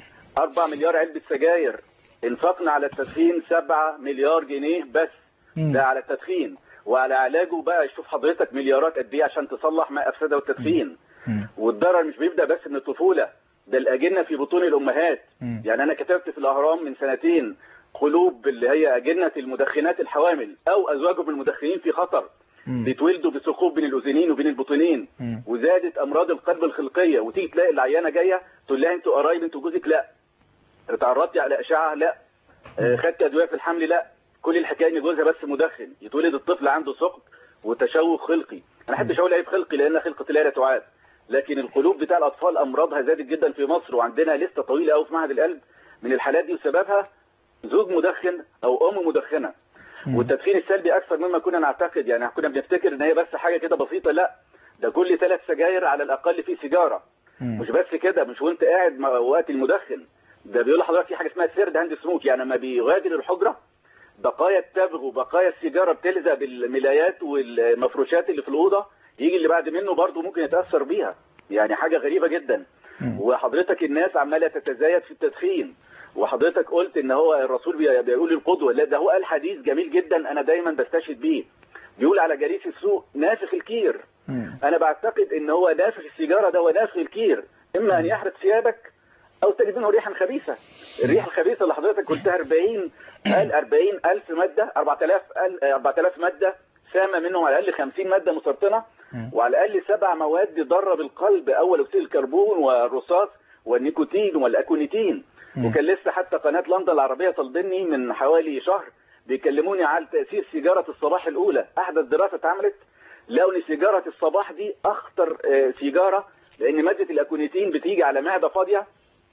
S8: 4 مليار علبة سجاير انفقنا على التدخين 7 مليار جنيه بس
S2: مم.
S8: ده على التدخين وعلى علاجه بقى شوف حضرتك مليارات قد ايه عشان تصلح ما افسده التدخين
S2: مم.
S8: والضرر مش بيبدا بس من الطفوله ده الاجنه في بطون الامهات
S2: مم.
S8: يعني انا كتبت في الاهرام من سنتين قلوب اللي هي اجنه المدخنات الحوامل او ازواجهم المدخنين في خطر
S2: مم.
S8: بيتولدوا بثقوب بين الاذنين وبين البطنين
S2: مم.
S8: وزادت امراض القلب الخلقيه وتيجي تلاقي العيانه جايه تقول لها انتوا قرايب انتوا جوزك لا اتعرضتي على اشعه لا آه، خدت ادويه في الحمل لا كل الحكايه ان جوزها بس مدخن يتولد الطفل عنده ثقب وتشوه خلقي انا احبش اقول عيب خلقي لان خلقه الله لا تعاد لكن القلوب بتاع الاطفال امراضها زادت جدا في مصر وعندنا لسته طويله قوي في معهد القلب من الحالات دي وسببها زوج مدخن او ام مدخنه والتدخين السلبي اكثر مما كنا نعتقد يعني كنا بنفتكر ان هي بس حاجه كده بسيطه لا ده كل ثلاث سجاير على الاقل فيه سيجاره
S2: مم.
S8: مش بس كده مش وانت قاعد مع وقت المدخن ده بيقول لحضرتك في حاجه اسمها سيرد هاند سموك يعني لما بيغادر الحجره بقايا التبغ وبقايا السيجاره بتلزق بالملايات والمفروشات اللي في الاوضه يجي اللي بعد منه برضه ممكن يتاثر بيها يعني حاجه غريبه جدا وحضرتك الناس عماله تتزايد في التدخين وحضرتك قلت ان هو الرسول بي- بيقول القدوه لا ده هو قال حديث جميل جدا انا دايما بستشهد بيه بيقول على جليس السوق نافخ الكير انا بعتقد ان هو نافخ السيجاره ده هو نافخ الكير اما ان يحرق ثيابك او تجد منه ريحا خبيثه الريحه الخبيثه اللي حضرتك قلتها 40 قال 40 الف ماده 4000 ال- 4000 ماده سامه منهم على الاقل 50 ماده مسرطنه وعلى الاقل سبع مواد ضاره بالقلب اول اكسيد الكربون والرصاص والنيكوتين والاكونيتين وكان لسه حتى قناه لندن العربيه طالبني من حوالي شهر بيكلموني على تاثير سيجاره الصباح الاولى احدث دراسه اتعملت لقوا ان سيجاره الصباح دي اخطر آه، سيجاره لان ماده الاكونيتين بتيجي على معده فاضيه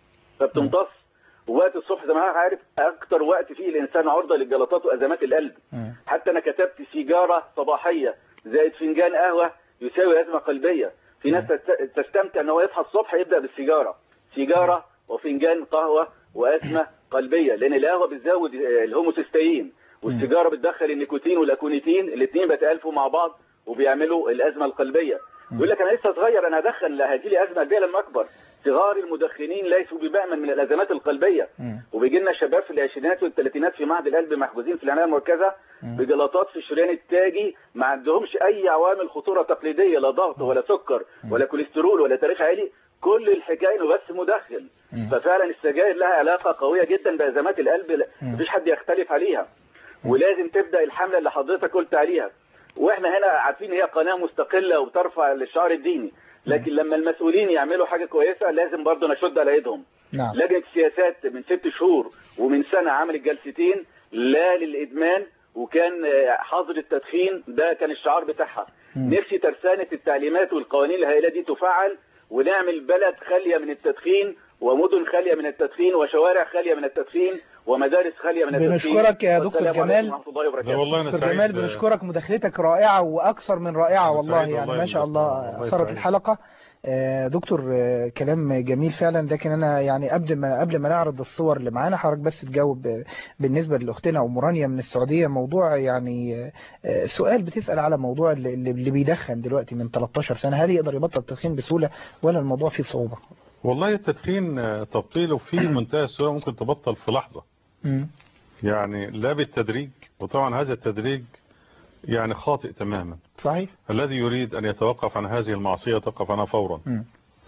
S8: فبتمتص ووقت الصبح زي ما حضرتك عارف اكتر وقت فيه الانسان عرضه للجلطات وازمات القلب حتى انا كتبت سيجاره صباحيه زائد فنجان قهوه يساوي ازمه قلبيه في ناس تست- تستمتع ان هو يصحى الصبح يبدا بالسيجاره سيجاره وفنجان قهوه وازمه قلبيه لان القهوه بتزود آه، الهوموسيستين والسيجاره بتدخل النيكوتين والاكونيتين الاثنين بيتالفوا مع بعض وبيعملوا الازمه القلبيه يقول لك انا لسه صغير انا هدخن لا هيجي لي ازمه قلبيه لما اكبر صغار المدخنين ليسوا بمأمن من الازمات القلبيه وبيجي لنا شباب في العشرينات والثلاثينات في معهد القلب محجوزين في العنايه المركزه بجلطات في الشريان التاجي ما عندهمش اي عوامل خطوره تقليديه لا ضغط ولا سكر ولا كوليسترول ولا تاريخ عالي كل الحكايه انه بس مدخن ففعلا السجاير لها علاقه قويه جدا بازمات القلب لا- مفيش حد يختلف عليها ولازم تبدا الحمله اللي حضرتك قلت عليها واحنا هنا عارفين هي قناه مستقله وبترفع الشعار الديني لكن لما المسؤولين يعملوا حاجه كويسه لازم برضه نشد على ايدهم
S2: نعم
S8: لجنه السياسات من ست شهور ومن سنه عملت جلستين لا للادمان وكان آه، حظر التدخين ده كان الشعار بتاعها نفسي ترسانه التعليمات والقوانين الهائله دي تفعل ونعمل بلد خاليه من التدخين ومدن خاليه من التدخين وشوارع خاليه من التدخين ومدارس خاليه من التدخين
S2: بنشكرك يا دكتور
S8: والسلام
S2: جمال.
S8: عليكم ورحمه الله
S3: لا
S8: وبركاته
S3: والله انا
S2: دكتور
S3: سعيد
S2: جمال بنشكرك مداخلتك رائعة وأكثر من رائعة
S3: أنا
S2: والله
S3: سعيد
S2: يعني
S3: والله
S2: ما شاء
S3: يا
S2: الله
S3: دكتور. الله
S2: أثرت
S3: يسعدك.
S2: الحلقة آه، دكتور آه، كلام جميل فعلا لكن أنا يعني قبل ما قبل ما نعرض الصور اللي معانا حضرتك بس تجاوب آه، بالنسبة لأختنا أم رانيا من السعودية موضوع يعني آه، آه، سؤال بتسأل على موضوع اللي, اللي اللي بيدخن دلوقتي من 13 سنة هل يقدر يبطل التدخين بسهولة ولا الموضوع فيه صعوبة؟
S3: والله التدخين آه، تبطيله في منتهى السهوله ممكن تبطل في لحظه
S2: مم.
S3: يعني لا بالتدريج وطبعا هذا التدريج يعني خاطئ تماما
S2: صحيح؟
S3: الذي يريد أن يتوقف عن هذه المعصية يتوقف عنها فورا
S2: مم.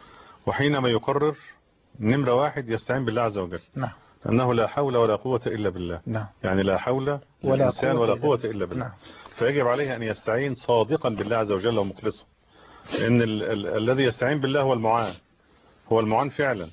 S3: وحينما يقرر نمرة واحد يستعين بالله عز وجل
S2: نعم
S3: أنه لا حول ولا قوة إلا بالله
S2: نعم
S3: يعني لا حول
S2: ولا
S3: للإنسان
S2: قوة
S3: ولا
S2: إلا
S3: قوة
S2: بالله.
S3: إلا بالله
S2: نعم.
S3: فيجب عليه أن يستعين صادقا بالله عز وجل ومخلصا لأن ال ال الذي يستعين بالله هو المعان هو المعان فعلا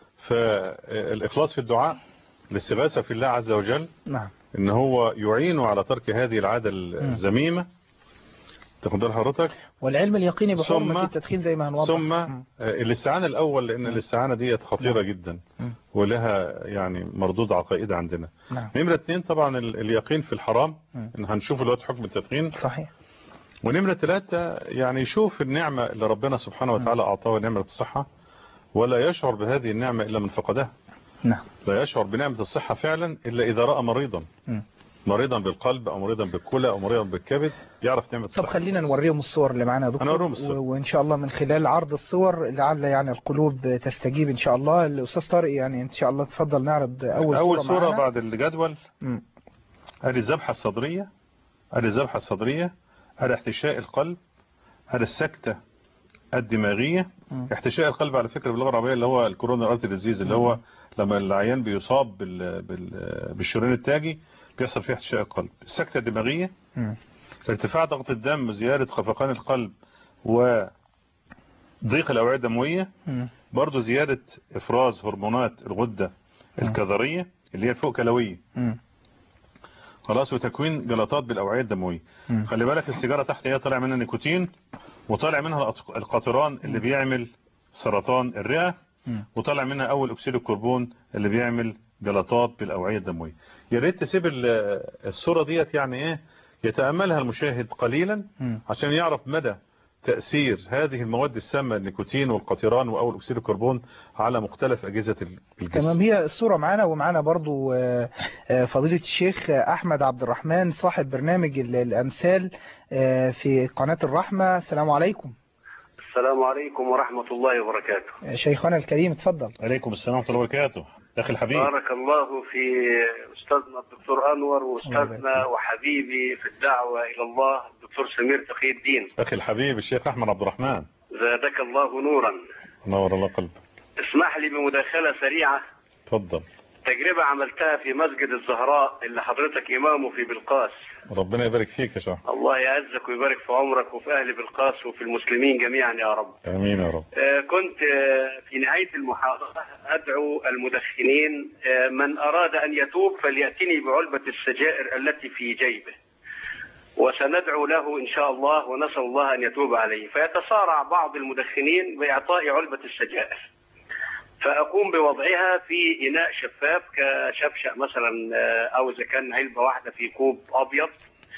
S3: فالإخلاص في الدعاء الاستغاثة في الله عز وجل
S2: نعم
S3: ان هو يعينه على ترك هذه العادة الذميمة تاخد بال حضرتك
S2: والعلم اليقيني بحرمة
S3: ثم-
S2: التدخين زي ما هنوضح
S3: ثم
S2: مم.
S3: آه، الاستعانة الاول لان الاستعانة دي خطيرة جدا
S2: مم.
S3: ولها يعني مردود عقائد عندنا
S2: نعم
S3: نمرة اتنين طبعا ال- اليقين في الحرام
S2: مم.
S3: ان هنشوف الوقت حكم التدخين
S2: صحيح
S3: ونمرة ثلاثة يعني يشوف النعمة اللي ربنا سبحانه وتعالى اعطاه نعمة الصحة ولا يشعر بهذه النعمة الا من فقدها
S2: نعم
S3: لا يشعر بنعمة الصحة فعلا إلا إذا رأى مريضا
S2: مم.
S3: مريضا بالقلب أو مريضا بالكلى أو مريضا بالكبد يعرف نعمة
S2: طب
S3: الصحة
S2: خلينا نوريهم الصور اللي معانا يا دكتور
S3: هنوريهم الصور.
S2: و- وان شاء الله من خلال عرض الصور لعل يعني القلوب تستجيب ان شاء الله الاستاذ طارق يعني ان شاء الله تفضل نعرض اول,
S3: أول صورة
S2: معانا.
S3: بعد الجدول
S2: مم.
S3: ادي الذبحة الصدرية ادي الذبحة الصدرية ادي احتشاء القلب ادي السكتة الدماغية
S2: مم.
S3: احتشاء القلب على فكرة باللغة العربية اللي هو الكورونا ارتي ديزيز اللي هو لما العيان بيصاب بال... بال... بالشريان التاجي بيحصل فيه احتشاء القلب السكتة الدماغية
S2: مم.
S3: ارتفاع ضغط الدم زيادة خفقان القلب وضيق الأوعية الدموية
S2: مم.
S3: برضو زيادة إفراز هرمونات الغدة الكظرية اللي هي الفوق كلوية
S2: مم.
S3: خلاص وتكوين جلطات بالأوعية الدموية
S2: مم.
S3: خلي بالك السيجارة تحت هي طالع منها نيكوتين وطالع منها الأط- القطران اللي بيعمل سرطان الرئة
S2: مم.
S3: وطالع منها أول أكسيد الكربون اللي بيعمل جلطات بالأوعية الدموية يا ريت تسيب ال- الصورة ديت يعني إيه يتأملها المشاهد قليلا
S2: مم.
S3: عشان يعرف مدى تأثير هذه المواد السامة النيكوتين والقطيران وأول أكسيد الكربون على مختلف أجهزة الجسم
S2: تمام هي الصورة معانا ومعانا برضو آه، آه، فضيلة الشيخ أحمد عبد الرحمن صاحب برنامج ال- الأمثال آه، في قناة الرحمة السلام عليكم
S9: السلام عليكم ورحمة الله وبركاته
S2: آه، شيخنا الكريم اتفضل
S3: عليكم السلام ورحمة الله وبركاته أخي الحبيب
S9: بارك الله في أستاذنا الدكتور أنور
S2: الله
S9: وأستاذنا
S2: يبارك
S9: وحبيبي في الدعوة إلى الله الدكتور سمير تقي الدين
S3: أخي الحبيب الشيخ أحمد عبد الرحمن
S9: زادك الله نورا
S3: نور الله قلبك
S9: اسمح لي بمداخلة سريعة
S3: تفضل
S9: تجربة عملتها في مسجد الزهراء اللي حضرتك إمامه في بلقاس
S3: ربنا يبارك فيك يا شيخ
S9: الله يعزك ويبارك في عمرك وفي أهل بلقاس وفي المسلمين جميعا يا رب
S3: آمين يا رب
S9: آه، كنت آه، في نهاية المحاضرة أدعو المدخنين آه، من أراد أن يتوب فليأتني بعلبة السجائر التي في جيبه وسندعو له إن شاء الله ونسأل الله أن يتوب عليه فيتصارع بعض المدخنين بإعطاء علبة السجائر فأقوم بوضعها في إناء شفاف كشفشق مثلا آه، أو إذا كان علبة واحدة في كوب أبيض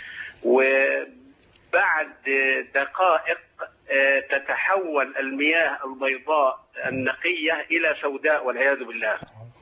S9: وبعد دقائق آه، تتحول المياه البيضاء النقية إلى سوداء والعياذ بالله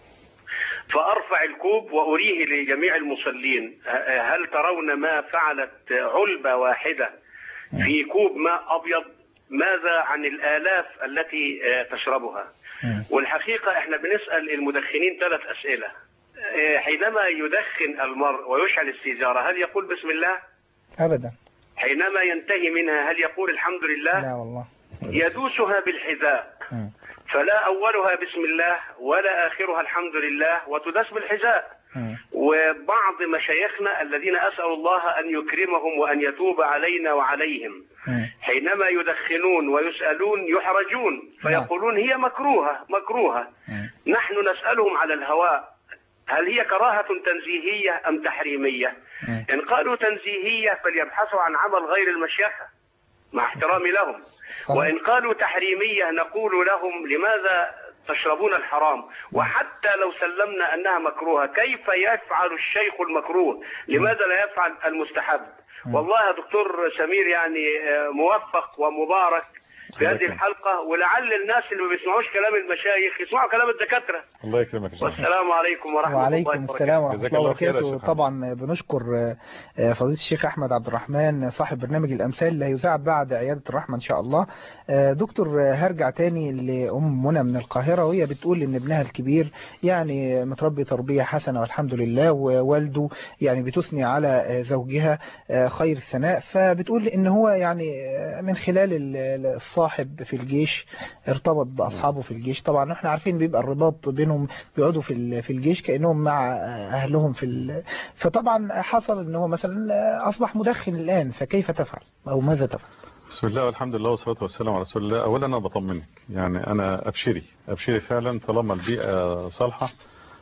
S9: فأرفع الكوب وأريه لجميع المصلين آه، هل ترون ما فعلت علبة واحدة في كوب ماء أبيض ماذا عن الآلاف التي آه، تشربها والحقيقة احنا بنسأل المدخنين ثلاث أسئلة آه، حينما يدخن المرء ويشعل السيجارة هل يقول بسم الله
S2: أبدا
S9: حينما ينتهي منها هل يقول الحمد لله
S2: لا والله
S9: يدوسها بالحذاء
S2: مم.
S9: فلا أولها بسم الله ولا آخرها الحمد لله وتداس بالحذاء
S2: مم.
S9: وبعض مشايخنا الذين أسأل الله أن يكرمهم وأن يتوب علينا وعليهم
S2: مم.
S9: حينما يدخنون ويسألون يحرجون فيقولون هي مكروهة مكروهة
S2: مم.
S9: نحن نسألهم على الهواء هل هي كراهة تنزيهية أم تحريمية
S2: مم.
S9: إن قالوا تنزيهية فليبحثوا عن عمل غير المشيخة مع احترامي لهم
S2: صحيح.
S9: وإن قالوا تحريمية نقول لهم لماذا تشربون الحرام وحتى لو سلمنا أنها مكروهة كيف يفعل الشيخ المكروه لماذا لا يفعل المستحب والله يا دكتور سمير يعني آه، موفق ومبارك في هذه
S3: يكرمك.
S9: الحلقة ولعل الناس اللي ما بيسمعوش كلام المشايخ يسمعوا كلام الدكاترة
S3: الله يكرمك يا شيخ
S9: والسلام عليكم ورحمة الله
S2: وعليكم
S9: وبركاته
S2: السلام ورحمة
S3: جزاك
S2: الله
S3: الله خير يا
S2: وبركاته
S3: شيخ
S2: طبعا بنشكر آه، آه، فضيلة الشيخ أحمد عبد الرحمن صاحب برنامج الأمثال اللي هيذاع بعد عيادة الرحمة إن شاء الله آه، دكتور آه، هرجع تاني لأم منى من القاهرة وهي بتقول إن ابنها الكبير يعني متربي تربية حسنة والحمد لله ووالده يعني بتثني على آه، زوجها آه، خير الثناء فبتقول إن هو يعني آه، من خلال ال- ال- الصاحب في الجيش ارتبط بأصحابه في الجيش طبعا احنا عارفين بيبقى الرباط بينهم بيقعدوا في ال- في الجيش كأنهم مع أهلهم في ال... فطبعا حصل ان هو مثلا أصبح مدخن الآن فكيف تفعل أو ماذا تفعل
S3: بسم الله والحمد لله والصلاة والسلام على رسول الله أولا أنا بطمنك يعني أنا أبشري أبشري فعلا طالما البيئة صالحة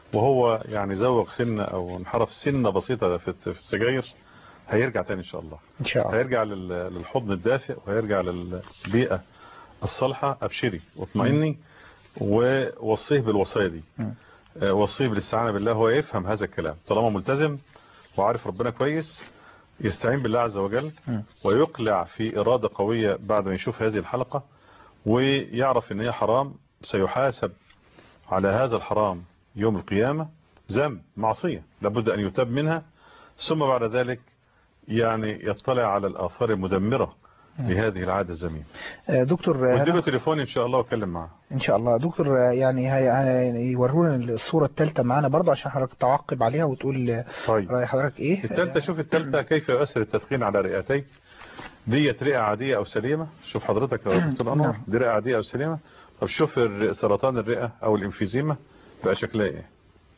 S3: وهو يعني زوق سنة أو انحرف سنة بسيطة في في السجاير هيرجع تاني إن شاء الله
S2: إن شاء الله
S3: هيرجع لل- للحضن الدافئ وهيرجع للبيئة الصالحة أبشري واطمئني ووصيه بالوصايا دي
S2: مم.
S3: آه، وصيه بالاستعانة بالله هو يفهم هذا الكلام طالما ملتزم وعارف ربنا كويس يستعين بالله عز وجل
S2: مم.
S3: ويقلع في إرادة قوية بعد ما يشوف هذه الحلقة ويعرف ان هي حرام سيحاسب على هذا الحرام يوم القيامة ذنب معصية لابد أن يتاب منها ثم بعد ذلك يعني يطلع على الآثار المدمرة لهذه العادة الزميمة
S2: آه، دكتور
S3: واديله
S2: هنا
S3: تليفوني إن شاء الله واتكلم معاه
S2: إن شاء الله دكتور آه، يعني هي- هي- يورونا الصورة الثالثة معانا برضه عشان حضرتك تعقب عليها وتقول آه،
S3: طيب
S2: رأي حضرتك إيه
S3: الثالثة شوف الثالثة كيف يؤثر التدخين على رئتيك ديت رئة عادية أو سليمة شوف حضرتك يا دكتور أنور
S2: نعم.
S3: دي رئة عادية أو سليمة طب شوف الر- سرطان الرئة أو الإنفيزيما بقى شكلها إيه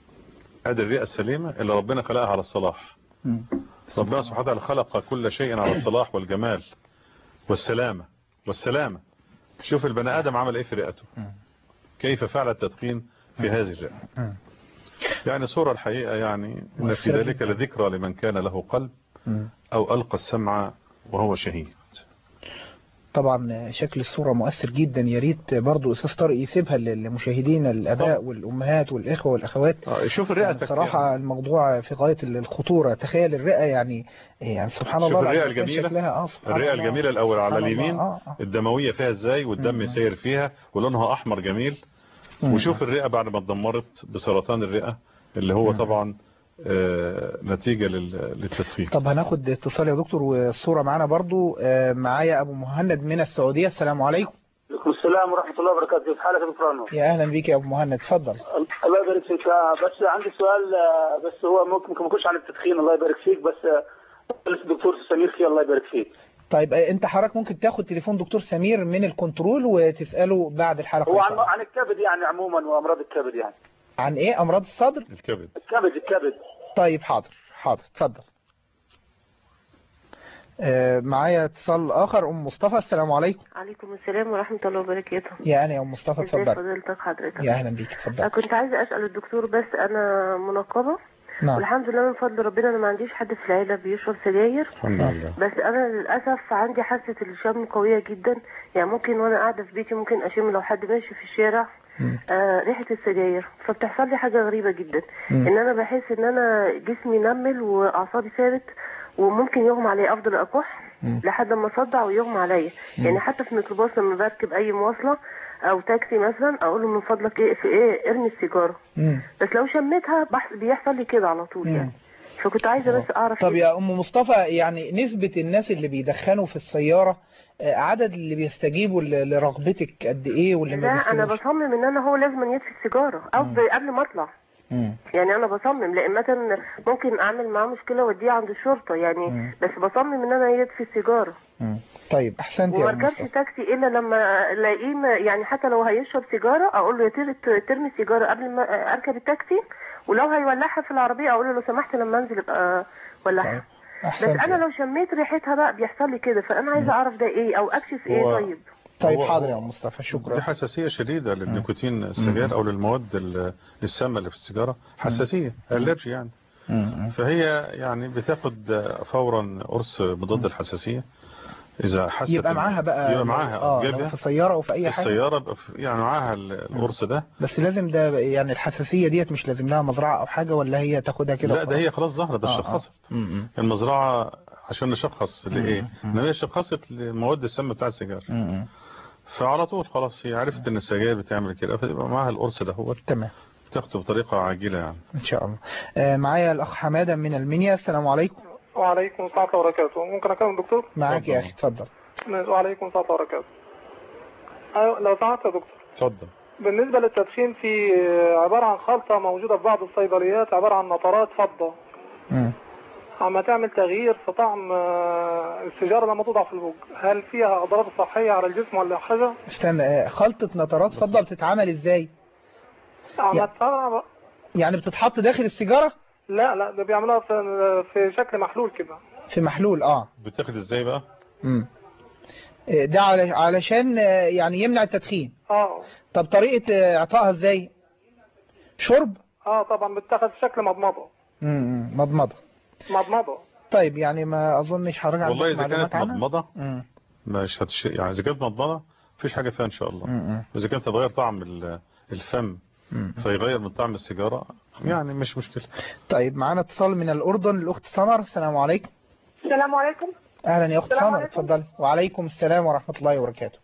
S3: ادي الرئة السليمة اللي ربنا خلقها على الصلاح
S2: مم.
S3: ربنا سبحانه وتعالى خلق كل شيء على الصلاح والجمال والسلامة والسلامة شوف البني آدم عمل إيه في رئته
S2: مم.
S3: كيف فعل التدخين في هذه الرئة
S2: مم.
S3: يعني صورة الحقيقة يعني إن في
S2: والسلام.
S3: ذلك لذكرى لمن كان له قلب
S2: مم.
S3: أو ألقى السمع وهو شهيد
S2: طبعا شكل الصورة مؤثر جدا يا ريت برضو أستاذ طارق يسيبها لمشاهدينا الآباء والأمهات والإخوة والأخوات
S3: آه، شوف الرئة
S2: يعني بصراحة الموضوع في غاية الخطورة تخيل الرئة يعني يعني سبحان
S3: شوف
S2: الله
S3: الرئة
S2: العظيم كان
S3: الجميلة
S2: شكلها آه سبحان
S3: الرئة
S2: الله.
S3: الجميلة الأول على
S2: سبحان الله.
S3: اليمين
S2: آه آه.
S3: الدموية فيها ازاي والدم ساير فيها ولونها أحمر جميل
S2: مم.
S3: وشوف الرئة بعد ما اتدمرت بسرطان الرئة اللي هو طبعا آه، نتيجة لل- للتدخين
S2: طب هناخد اتصال يا دكتور والصورة معانا برضو آه، معايا أبو مهند من السعودية السلام عليكم
S10: عليكم السلام ورحمة الله وبركاته كيف حالك يا دكتور أنور؟
S2: يا أهلا بيك يا أبو مهند اتفضل
S10: الله يبارك فيك آه، بس عندي سؤال آه، بس هو ممكن ممكن ما يكونش عن التدخين الله يبارك فيك بس آه، الدكتور سمير خير الله يبارك فيك
S2: طيب آه، انت حضرتك ممكن تاخد تليفون دكتور سمير من الكنترول وتسأله بعد الحلقة
S10: هو
S2: إن
S10: عن
S2: شاء الله.
S10: عن الكبد يعني عموما وأمراض الكبد يعني
S2: عن ايه امراض الصدر
S3: الكبد
S10: الكبد الكبد
S2: طيب حاضر حاضر اتفضل آه، معايا اتصال اخر ام مصطفى السلام عليكم
S6: عليكم السلام ورحمة الله وبركاته
S2: يا انا يا ام مصطفى
S6: ازي
S2: اتفضل
S6: فضيلتك حضرتك
S2: يا اهلا بيك اتفضل
S6: أنا كنت عايزة أسأل الدكتور بس أنا منقبة
S2: نعم
S6: والحمد لله من فضل ربنا أنا ما عنديش حد في العيلة بيشرب سجاير
S3: الحمد لله
S6: بس أنا للأسف عندي حاسة الشم قوية جدا يعني ممكن وأنا قاعدة في بيتي ممكن أشم لو حد ماشي في الشارع
S2: مم.
S6: آه ريحة السجاير فبتحصل لي حاجة غريبة جدا
S2: مم.
S6: إن أنا بحس إن أنا جسمي نمل وأعصابي ثابت وممكن يغمى عليا أفضل أكح
S2: مم.
S6: لحد ما أصدع ويغمى عليا
S2: مم.
S6: يعني حتى في الميكروباص لما بركب أي مواصلة أو تاكسي مثلا أقول له من فضلك إيه في إيه ارمي السيجارة
S2: مم.
S6: بس لو شميتها بحس بيحصل لي كده على طول
S2: مم.
S6: يعني فكنت عايزة بس أعرف
S2: طب
S6: إيه.
S2: يا ام مصطفى يعني نسبة الناس اللي بيدخنوا في السيارة آه، عدد اللي بيستجيبوا ل- لرغبتك قد ايه واللي ما
S6: لا انا
S2: بيستجيبوش
S6: بصمم ان انا هو لازم يطفي السيجاره او ب- قبل ما اطلع
S2: مم.
S6: يعني انا بصمم لان مثلا ممكن اعمل معاه مشكله واديه عند الشرطه يعني
S2: مم.
S6: بس بصمم ان انا يطفي السيجاره
S2: مم. طيب احسنت يا
S6: وما
S2: ام
S6: اركبش
S2: مصطفى
S6: تاكسي الا لما الاقيه م- يعني حتى لو هيشرب سيجاره اقول له يا تر- ترمي السيجاره قبل ما اركب التاكسي ولو هيولعها في العربيه اقول له لو سمحت لما انزل ابقى ولعها بس
S2: احسنت
S6: انا لو شميت ريحتها بقى بيحصل لي كده فانا عايزه اعرف ده ايه او اكشف ايه
S3: هو-
S6: طيب
S2: طيب
S3: هو-
S2: حاضر يا
S3: هو-
S2: ام مصطفى
S3: دي
S2: شكرا
S3: حساسية شديدة للنيكوتين السجاير أو للمواد ال- السامة اللي في السيجارة حساسية ألرجي يعني
S2: مم.
S3: فهي يعني بتاخد فورا قرص مضاد الحساسية إذا حست
S2: يبقى
S3: إن-
S2: معاها بقى
S3: يبقى معاها
S2: اه لو
S3: جايبها
S2: في السيارة او في اي
S3: في
S2: حاجة
S3: السيارة يبقى في- يعني معاها ال- القرص ده
S2: بس لازم ده يعني الحساسية ديت مش لازم لها مزرعة او حاجة ولا هي تاخدها كده
S3: لا ده
S2: وخلاص؟
S3: هي خلاص ظهرت ده
S2: آه، آه.
S3: شخصت
S2: مم.
S3: المزرعة عشان نشخص لإيه
S2: مم.
S3: إنما هي شخصت لمواد السم بتاع السيجار
S2: مم.
S3: فعلى طول خلاص هي عرفت إن السجاير بتعمل كده فتبقى معاها القرص ده هو
S2: تمام
S3: تاخده بطريقة عاجلة يعني
S2: ان شاء الله آه معايا الاخ حمادة من المنيا السلام عليكم
S11: وعليكم السلام ورحمة الله وبركاته ممكن أكلم الدكتور؟
S2: معاك يا اخي اتفضل
S11: وعليكم السلام ورحمة الله وبركاته أيوة لو سمحت يا دكتور
S3: اتفضل
S11: بالنسبة للتدخين في عبارة عن خلطة موجودة في بعض الصيدليات عبارة عن نطرات فضة
S2: مم.
S11: عم تعمل تغيير في طعم آه، السيجارة لما توضع في البوق هل فيها أضرار صحية على الجسم ولا حاجة؟
S2: استنى آه، خلطة نطرات فضة بتتعمل ازاي
S11: عم
S2: يا-
S11: تطلع-
S2: يعني بتتحط داخل السيجارة
S11: لا لا ده بيعملوها في في شكل محلول كده
S2: في محلول اه
S3: بتاخد ازاي بقى
S2: مم. آه، ده على- علشان آه، يعني يمنع التدخين
S11: اه
S2: طب طريقة آه، اعطائها ازاي شرب
S11: اه طبعا بتاخد في شكل مضمضة
S2: مم. مضمضة
S11: مضمضة
S2: طيب يعني ما اظنش حضرتك عندك
S3: والله إذا
S2: معلومات
S3: كانت
S2: عنها
S3: مضمضة
S2: مم.
S3: مش هتش... يعني إذا كانت مضمضة مفيش حاجة فيها إن شاء الله
S2: مم.
S3: إذا كانت تغير طعم ال- الفم
S2: مم.
S3: فيغير من طعم السيجارة يعني مش مشكلة
S2: طيب معانا اتصال من الأردن الأخت سمر السلام عليكم
S12: السلام عليكم
S2: أهلا يا أخت
S12: السلام
S2: سمر
S12: عليكم.
S2: اتفضلي وعليكم السلام ورحمة الله وبركاته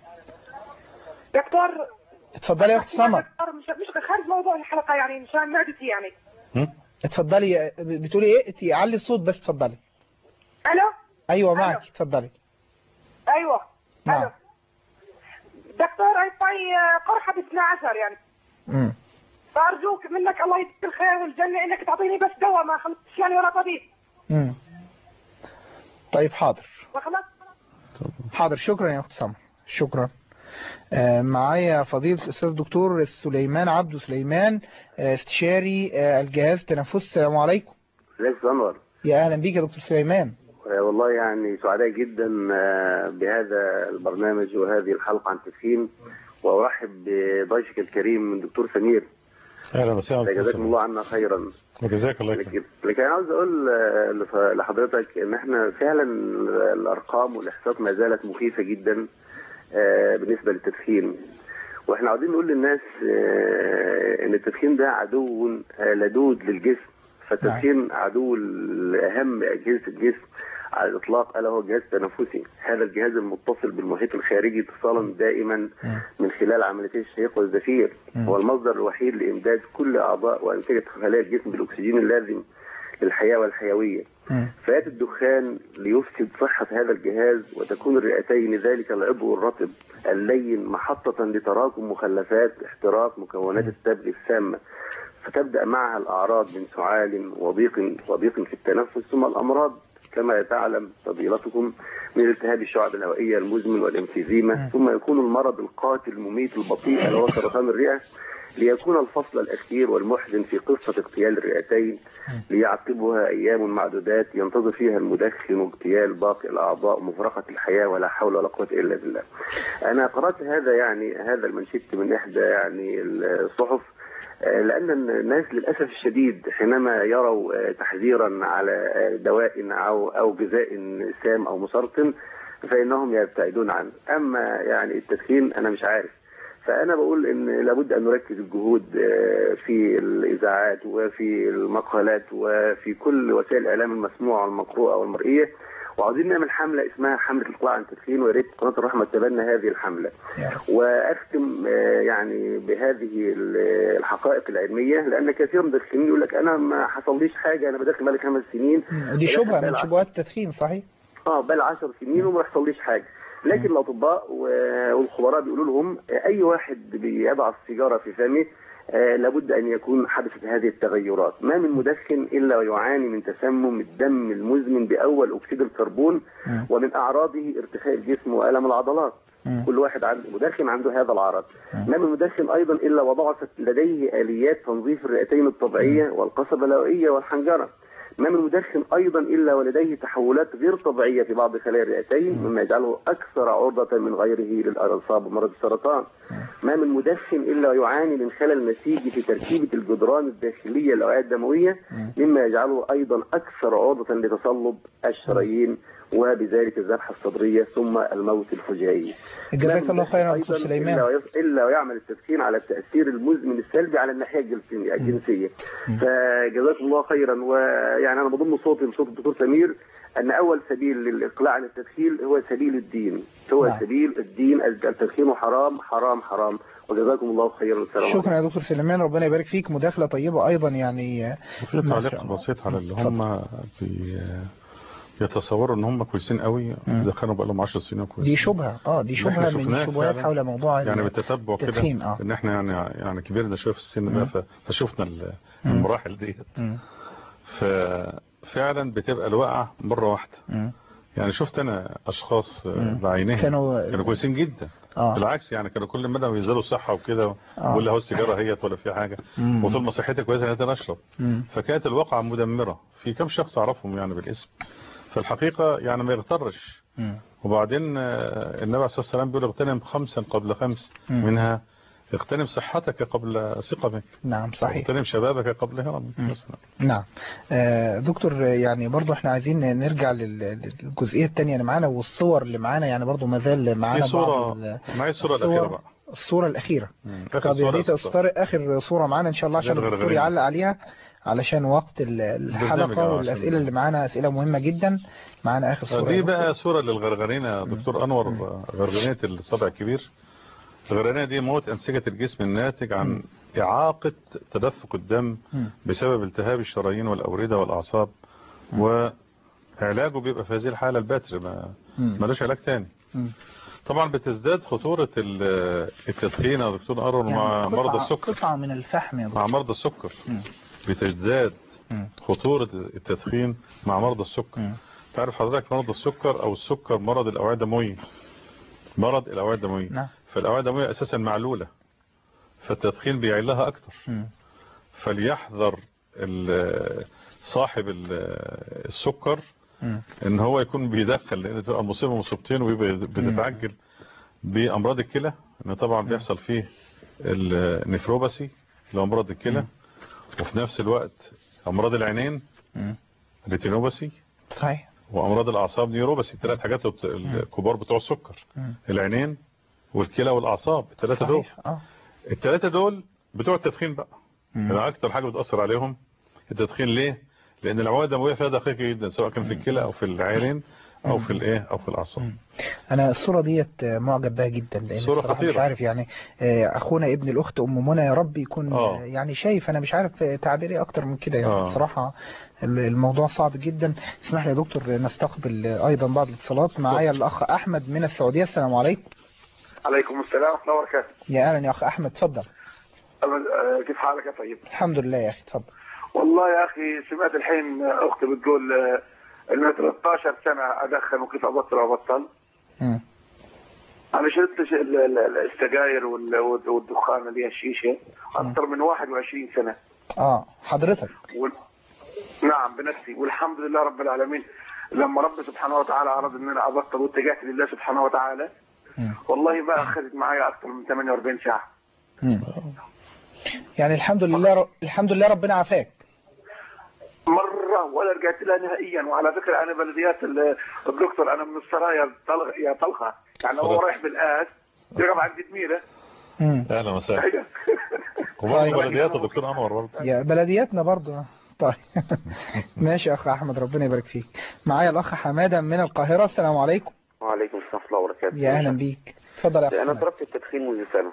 S12: دكتور
S2: اتفضلي يا أخت سمر
S12: دكتور مش مش خارج موضوع الحلقة يعني مشان معدتي يعني
S2: اتفضلي بتقولي ايه انت علي الصوت بس اتفضلي
S12: الو
S2: ايوه معك اتفضلي
S12: ايوه
S2: نعم
S12: الو دكتور اعطي قرحة ب 12 يعني
S2: مم.
S12: فارجوك منك الله يجزيك الخير والجنة انك تعطيني بس دواء ما خلصتش يعني ولا طبيب
S2: مم. طيب حاضر
S12: وخلاص
S2: حاضر شكرا يا أخت سمر شكرا آه، معايا فضيلة الأستاذ دكتور سليمان عبده سليمان آه، استشاري آه، الجهاز التنفسي السلام عليكم
S13: ازيك يا انور
S2: يا أهلا بيك يا دكتور سليمان
S13: آه، والله يعني سعداء جدا آه، بهذا البرنامج وهذه الحلقة عن التدخين وأرحب بضيفك الكريم من دكتور سمير
S3: أهلا وسهلا
S13: جزاكم الله عنا خيرا
S3: وجزاك الله خير
S13: لكن لكن انا عاوز اقول آه، لف- لحضرتك ان احنا فعلا الارقام والاحصاءات ما زالت مخيفه جدا آه، بالنسبه للتدخين واحنا عاوزين نقول للناس آه، ان التدخين ده عدو آه، لدود للجسم فالتدخين عدو لاهم اجهزه الجسم على الاطلاق الا هو الجهاز التنفسي هذا الجهاز المتصل بالمحيط الخارجي اتصالا دائما من خلال عمليتي الشهيق والزفير هو المصدر الوحيد لامداد كل اعضاء وانسجه خلايا الجسم بالاكسجين اللازم للحياه والحيويه فيات الدخان ليفسد صحة هذا الجهاز وتكون الرئتين ذلك العضو الرطب اللين محطة لتراكم مخلفات احتراق مكونات التبغ السامة فتبدأ معها الأعراض من سعال وضيق وضيق في التنفس ثم الأمراض كما تعلم فضيلتكم من التهاب الشعب الهوائية المزمن والانفيزيما ثم يكون المرض القاتل المميت البطيء اللي هو سرطان الرئة ليكون الفصل الأخير والمحزن في قصة اغتيال الرئتين ليعقبها أيام معدودات ينتظر فيها المدخن اغتيال باقي الأعضاء ومفرقة الحياة ولا حول ولا قوة إلا بالله أنا قرأت هذا يعني هذا المنشد من إحدى يعني الصحف آه، لأن الناس للأسف الشديد حينما يروا آه، تحذيرا على آه، دواء أو أو غذاء سام أو مسرطن فإنهم يبتعدون عنه أما يعني التدخين أنا مش عارف فأنا بقول إن لابد أن نركز الجهود آه، في الإذاعات وفي المقالات وفي كل وسائل الإعلام المسموعة والمقروءة والمرئية وعاوزين نعمل حملة اسمها حملة الإقلاع عن التدخين ويا ريت قناة الرحمة تتبنى هذه الحملة واختم آه، يعني بهذه ال- الحقائق العلميه لان كثير من المدخنين يقول لك انا ما حصليش حاجه انا بدخن بقالي خمس سنين
S2: ودي
S13: بدخن
S2: شبهة
S13: بقالي
S2: من
S13: عشر-
S2: شبهات التدخين صحيح
S13: اه بقالي 10 سنين وما يحصليش حاجه لكن الاطباء و- والخبراء بيقولوا لهم آه، اي واحد بيضع السيجاره في فمه آه، لابد ان يكون حدثت هذه التغيرات ما من مدخن الا ويعاني من تسمم الدم المزمن باول اكسيد الكربون ومن اعراضه ارتخاء الجسم والم العضلات كل واحد عنده مدخن عنده هذا العرض ما من مدخن ايضا الا وضعفت لديه اليات تنظيف الرئتين الطبيعيه والقصبه الهوائيه والحنجره ما من مدخن ايضا الا ولديه تحولات غير طبيعيه في بعض خلايا الرئتين مما يجعله اكثر عرضه من غيره للاصابه بمرض السرطان ما من مدخن الا يعاني من خلل نسيجي في تركيبه الجدران الداخليه للاوعيه الدمويه مما يجعله ايضا اكثر عرضه لتصلب الشرايين وبذلك الذبحه الصدريه ثم الموت الفجائي
S2: جزاك الله خيرا دكتور
S13: أيضاً
S2: سليمان
S13: إلا, ويف- إلا ويعمل التدخين على التأثير المزمن السلبي على الناحية الجنسية الجنسية فجزاكم الله خيرا ويعني أنا بضم صوتي لصوت الدكتور سمير أن أول سبيل للإقلاع عن التدخين هو سبيل الدين هو
S2: نعم.
S13: سبيل الدين التدخين حرام حرام حرام وجزاكم الله خيرا والسلام عليكم
S2: شكرا يا دكتور سليمان ربنا يبارك فيك مداخلة طيبة أيضا يعني
S3: وفي
S2: ما شاء
S3: تعليق
S2: الله.
S3: بسيط على اللي هم بي يتصوروا ان هم كويسين قوي دخلوا بقى لهم 10 سنين كويسين
S2: دي شبهة اه دي
S3: اللي احنا
S2: شبهة من
S3: شفناه
S2: الشبهات
S3: فعلا.
S2: حول موضوع
S3: يعني
S2: ال-
S3: بالتتبع كده
S2: التدخين اه
S3: ان احنا يعني يعني كبرنا شويه في السن
S2: مم.
S3: بقى ف- فشفنا ال-
S2: مم.
S3: المراحل ديت
S2: مم.
S3: ففعلا بتبقى الوقعه مره واحده
S2: مم.
S3: يعني شفت انا اشخاص
S2: مم.
S3: بعينهم
S2: كانوا-
S3: كانوا كويسين جدا
S2: آه.
S3: بالعكس يعني كانوا كل مدى ينزلوا صحه وكده ويقول لي اهو السيجاره هيت ولا في حاجه
S2: مم.
S3: وطول ما صحتي كويسه انا اشرب
S2: مم.
S3: فكانت الواقعة مدمرة في كم شخص أعرفهم يعني بالاسم فالحقيقة يعني ما يغترش
S2: مم.
S3: وبعدين آه، النبي عليه الصلاة والسلام بيقول اغتنم خمسا قبل خمس
S2: مم.
S3: منها اغتنم صحتك قبل سقمك
S2: نعم صحيح
S3: اغتنم شبابك قبل هرمك مثلا
S2: نعم آه، دكتور آه، يعني برضو احنا عايزين نرجع لل- للجزئية التانية اللي معانا والصور اللي معانا يعني برضو ما زال معانا
S3: في
S2: بعض
S3: صورة
S2: ال-
S3: معايا الصورة
S2: الصور-
S3: الأخيرة بقى
S2: الصورة الأخيرة
S3: آخر
S2: طب يا
S3: صورة
S2: ريت
S3: يا
S2: يا أستاذ طارق آخر صورة معانا إن شاء الله عشان
S3: غير
S2: الدكتور
S3: غريبة.
S2: يعلق عليها علشان وقت ال-
S3: برنامج
S2: الحلقة
S3: آه،
S2: والأسئلة
S3: عشان-
S2: اللي معانا أسئلة مهمة جدا معانا آخر صورة
S3: دي
S2: يا
S3: بقى
S2: دكتور.
S3: صورة للغرغرينة يا دكتور أنور غرغرينة الصبع الكبير الغرغرينة دي موت أنسجة الجسم الناتج عن إعاقة تدفق الدم
S2: مم.
S3: بسبب التهاب الشرايين والأوردة والأعصاب وعلاجه بيبقى في هذه الحالة البتر ما
S2: مم.
S3: ملوش علاج تاني
S2: مم.
S3: طبعا بتزداد خطورة ال- التدخين يا دكتور أنور مع
S2: يعني
S3: مرضى
S2: قطعة-
S3: السكر
S2: قطعة من الفحم يا
S3: مع
S2: دكتور
S3: مرضى السكر
S2: مم.
S3: بتزداد
S2: مم.
S3: خطورة التدخين مع مرضى السكر
S2: مم.
S3: تعرف حضرتك مرض السكر او السكر مرض الاوعيه الدمويه مرض الاوعيه الدمويه
S2: نعم.
S3: فالاوعيه الدمويه اساسا معلوله فالتدخين بيعلها اكتر
S2: مم.
S3: فليحذر ال- صاحب ال- السكر
S2: مم.
S3: ان هو يكون بيدخل لان تبقى المصيبه مصيبتين وبتتعجل بامراض الكلى ان طبعا بيحصل فيه النفروباسي اللي هو امراض الكلى وفي نفس الوقت امراض العينين ريتينوباثي
S2: صحيح
S3: وامراض الاعصاب نيوروباثي الثلاث حاجات الت- الكبار بتوع السكر العينين والكلى والاعصاب الثلاثه دول
S2: اه
S3: الثلاثه دول بتوع التدخين بقى يعني اكتر حاجه بتاثر عليهم التدخين ليه لان العوامل الدمويه فيها دقيقه جدا سواء كان في الكلى او في العينين او في الايه او في الاعصاب
S2: انا الصوره ديت معجب بها جدا لان
S3: صورة
S2: بصراحة مش
S3: خطيرة.
S2: عارف يعني آه، اخونا ابن الاخت ام منى يا رب يكون
S3: آه.
S2: آه، يعني شايف انا مش عارف تعبيري اكتر من كده يعني
S3: آه.
S2: بصراحه ال- الموضوع صعب جدا اسمح لي يا دكتور نستقبل ايضا بعض الاتصالات معايا الاخ احمد من السعوديه السلام عليكم
S14: عليكم السلام ورحمة الله وبركاته
S2: يا اهلا يا اخ احمد اتفضل
S14: أه، كيف حالك يا طيب
S2: الحمد لله يا اخي اتفضل
S14: والله يا أخي سمعت الحين أختي بتقول أه، إنه 13 سنة أدخن وكيف أبطل أبطل
S2: مم.
S14: أنا شربت ش- ال- ال- ال- السجاير وال- وال- والدخان اللي هي الشيشة أكثر من 21 سنة
S2: اه حضرتك
S14: وال... نعم بنفسي والحمد لله رب العالمين لما رب سبحانه وتعالى أراد إن أنا أبطل واتجهت لله سبحانه وتعالى والله ما أخذت معي أكثر من 48 ساعة
S2: مم. يعني الحمد لله ر... الحمد لله ربنا عافاك
S14: مرة ولا رجعت لها نهائيا وعلى فكرة أنا بلديات ال- الدكتور أنا من السرايا طلغ يا طلخة يعني هو
S3: سرايا.
S14: رايح بالآس يرغب عند دميرة
S3: اهلا وسهلا وبرضه بلديات يا دكتور انور برضه
S2: يا بلدياتنا برضو طيب ماشي يا اخ احمد ربنا يبارك فيك معايا الاخ حماده من القاهره السلام عليكم
S15: وعليكم السلام ورحمة الله وبركاته
S2: يا اهلا بيك اتفضل يا اخ
S15: أنا
S2: حماده
S15: تركت التدخين منذ سنة